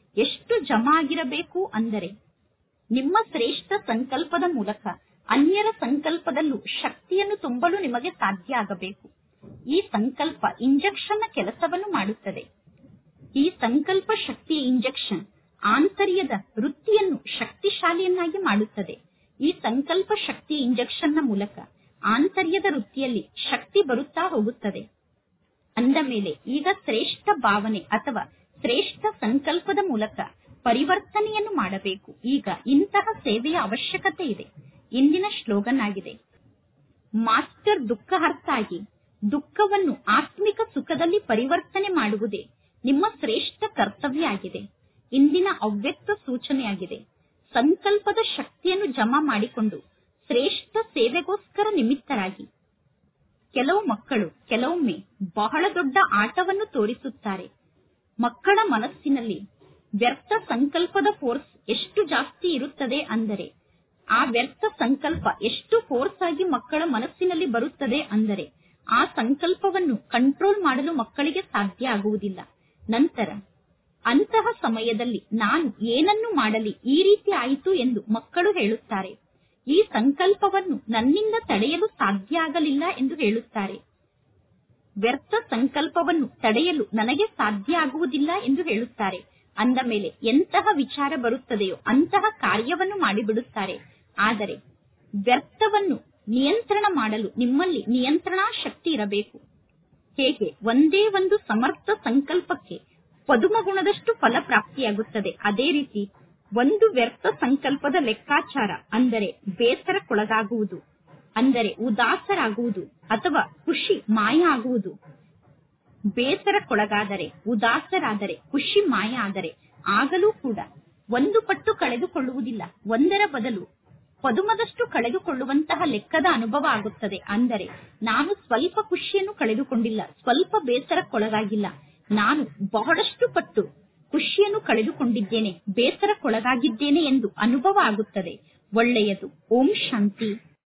ಎಷ್ಟು ಜಮಾ ಆಗಿರಬೇಕು ಅಂದರೆ ನಿಮ್ಮ ಶ್ರೇಷ್ಠ ಸಂಕಲ್ಪದ ಮೂಲಕ ಅನ್ಯರ ಸಂಕಲ್ಪದಲ್ಲೂ ಶಕ್ತಿಯನ್ನು ತುಂಬಲು ನಿಮಗೆ ಸಾಧ್ಯ ಆಗಬೇಕು ಈ ಸಂಕಲ್ಪ ಇಂಜೆಕ್ಷನ್ನ ಕೆಲಸವನ್ನು ಮಾಡುತ್ತದೆ ಈ ಸಂಕಲ್ಪ ಶಕ್ತಿಯ ಇಂಜೆಕ್ಷನ್ ಆಂತರ್ಯದ ವೃತ್ತಿಯನ್ನು ಶಕ್ತಿಶಾಲಿಯನ್ನಾಗಿ ಮಾಡುತ್ತದೆ ಈ ಸಂಕಲ್ಪ ಶಕ್ತಿಯ ಇಂಜೆಕ್ಷನ್ನ ಮೂಲಕ ಆಂತರ್ಯದ ವೃತ್ತಿಯಲ್ಲಿ ಶಕ್ತಿ ಬರುತ್ತಾ ಹೋಗುತ್ತದೆ ಅಂದ ಮೇಲೆ ಈಗ ಶ್ರೇಷ್ಠ ಭಾವನೆ ಅಥವಾ ಶ್ರೇಷ್ಠ ಸಂಕಲ್ಪದ ಮೂಲಕ ಪರಿವರ್ತನೆಯನ್ನು ಮಾಡಬೇಕು ಈಗ ಇಂತಹ ಸೇವೆಯ ಅವಶ್ಯಕತೆ ಇದೆ ಇಂದಿನ ಶ್ಲೋಗನ್ ಆಗಿದೆ ಮಾಸ್ಟರ್ ದುಃಖಹರ್ತಾಗಿ ದುಃಖವನ್ನು ಆತ್ಮಿಕ ಸುಖದಲ್ಲಿ ಪರಿವರ್ತನೆ ಮಾಡುವುದೇ ನಿಮ್ಮ ಶ್ರೇಷ್ಠ ಕರ್ತವ್ಯ ಆಗಿದೆ ಇಂದಿನ ಅವ್ಯಕ್ತ ಸೂಚನೆಯಾಗಿದೆ ಸಂಕಲ್ಪದ ಶಕ್ತಿಯನ್ನು ಜಮಾ ಮಾಡಿಕೊಂಡು ಶ್ರೇಷ್ಠ ಸೇವೆಗೋಸ್ಕರ ನಿಮಿತ್ತರಾಗಿ ಕೆಲವು ಮಕ್ಕಳು ಕೆಲವೊಮ್ಮೆ ಬಹಳ ದೊಡ್ಡ ಆಟವನ್ನು ತೋರಿಸುತ್ತಾರೆ ಮಕ್ಕಳ ಮನಸ್ಸಿನಲ್ಲಿ ವ್ಯರ್ಥ ಸಂಕಲ್ಪದ ಫೋರ್ಸ್ ಎಷ್ಟು ಜಾಸ್ತಿ ಇರುತ್ತದೆ ಅಂದರೆ ಆ ವ್ಯರ್ಥ ಸಂಕಲ್ಪ ಎಷ್ಟು ಫೋರ್ಸ್ ಆಗಿ ಮಕ್ಕಳ ಮನಸ್ಸಿನಲ್ಲಿ ಬರುತ್ತದೆ ಅಂದರೆ ಆ ಸಂಕಲ್ಪವನ್ನು ಕಂಟ್ರೋಲ್ ಮಾಡಲು ಮಕ್ಕಳಿಗೆ ಸಾಧ್ಯ ಆಗುವುದಿಲ್ಲ ನಂತರ ಅಂತಹ ಸಮಯದಲ್ಲಿ ನಾನು ಏನನ್ನು ಮಾಡಲಿ ಈ ರೀತಿ ಆಯಿತು ಎಂದು ಮಕ್ಕಳು ಹೇಳುತ್ತಾರೆ ಈ ಸಂಕಲ್ಪವನ್ನು ನನ್ನಿಂದ ತಡೆಯಲು ಸಾಧ್ಯ ಆಗಲಿಲ್ಲ ಎಂದು ಹೇಳುತ್ತಾರೆ ವ್ಯರ್ಥ ಸಂಕಲ್ಪವನ್ನು ತಡೆಯಲು ನನಗೆ ಸಾಧ್ಯ ಆಗುವುದಿಲ್ಲ ಎಂದು ಹೇಳುತ್ತಾರೆ ಅಂದ ಮೇಲೆ ಎಂತಹ ವಿಚಾರ ಬರುತ್ತದೆಯೋ ಅಂತಹ ಕಾರ್ಯವನ್ನು ಮಾಡಿಬಿಡುತ್ತಾರೆ ಆದರೆ ವ್ಯರ್ಥವನ್ನು ನಿಯಂತ್ರಣ ಮಾಡಲು ನಿಮ್ಮಲ್ಲಿ ನಿಯಂತ್ರಣಾ ಶಕ್ತಿ ಇರಬೇಕು ಹೇಗೆ ಒಂದೇ ಒಂದು ಸಮರ್ಥ ಸಂಕಲ್ಪಕ್ಕೆ ಪದುಮ ಗುಣದಷ್ಟು ಫಲ ಪ್ರಾಪ್ತಿಯಾಗುತ್ತದೆ ಅದೇ ರೀತಿ ಒಂದು ವ್ಯರ್ಥ ಸಂಕಲ್ಪದ ಲೆಕ್ಕಾಚಾರ ಅಂದರೆ ಬೇಸರಕ್ಕೊಳಗಾಗುವುದು ಅಂದರೆ ಉದಾಸರಾಗುವುದು ಅಥವಾ ಖುಷಿ ಮಾಯ ಆಗುವುದು ಬೇಸರಕ್ಕೊಳಗಾದರೆ ಉದಾಸರಾದರೆ ಖುಷಿ ಮಾಯ ಆದರೆ ಆಗಲೂ ಕೂಡ ಒಂದು ಪಟ್ಟು ಕಳೆದುಕೊಳ್ಳುವುದಿಲ್ಲ ಒಂದರ ಬದಲು ಪದುಮದಷ್ಟು ಕಳೆದುಕೊಳ್ಳುವಂತಹ ಲೆಕ್ಕದ ಅನುಭವ ಆಗುತ್ತದೆ ಅಂದರೆ ನಾನು ಸ್ವಲ್ಪ ಖುಷಿಯನ್ನು ಕಳೆದುಕೊಂಡಿಲ್ಲ ಸ್ವಲ್ಪ ಬೇಸರಕ್ಕೊಳಗಾಗಿಲ್ಲ ನಾನು ಬಹಳಷ್ಟು ಪಟ್ಟು ಖುಷಿಯನ್ನು ಕಳೆದುಕೊಂಡಿದ್ದೇನೆ ಬೇಸರಕ್ಕೊಳಗಾಗಿದ್ದೇನೆ ಎಂದು ಅನುಭವ ಆಗುತ್ತದೆ ಒಳ್ಳೆಯದು ಓಂ ಶಾಂತಿ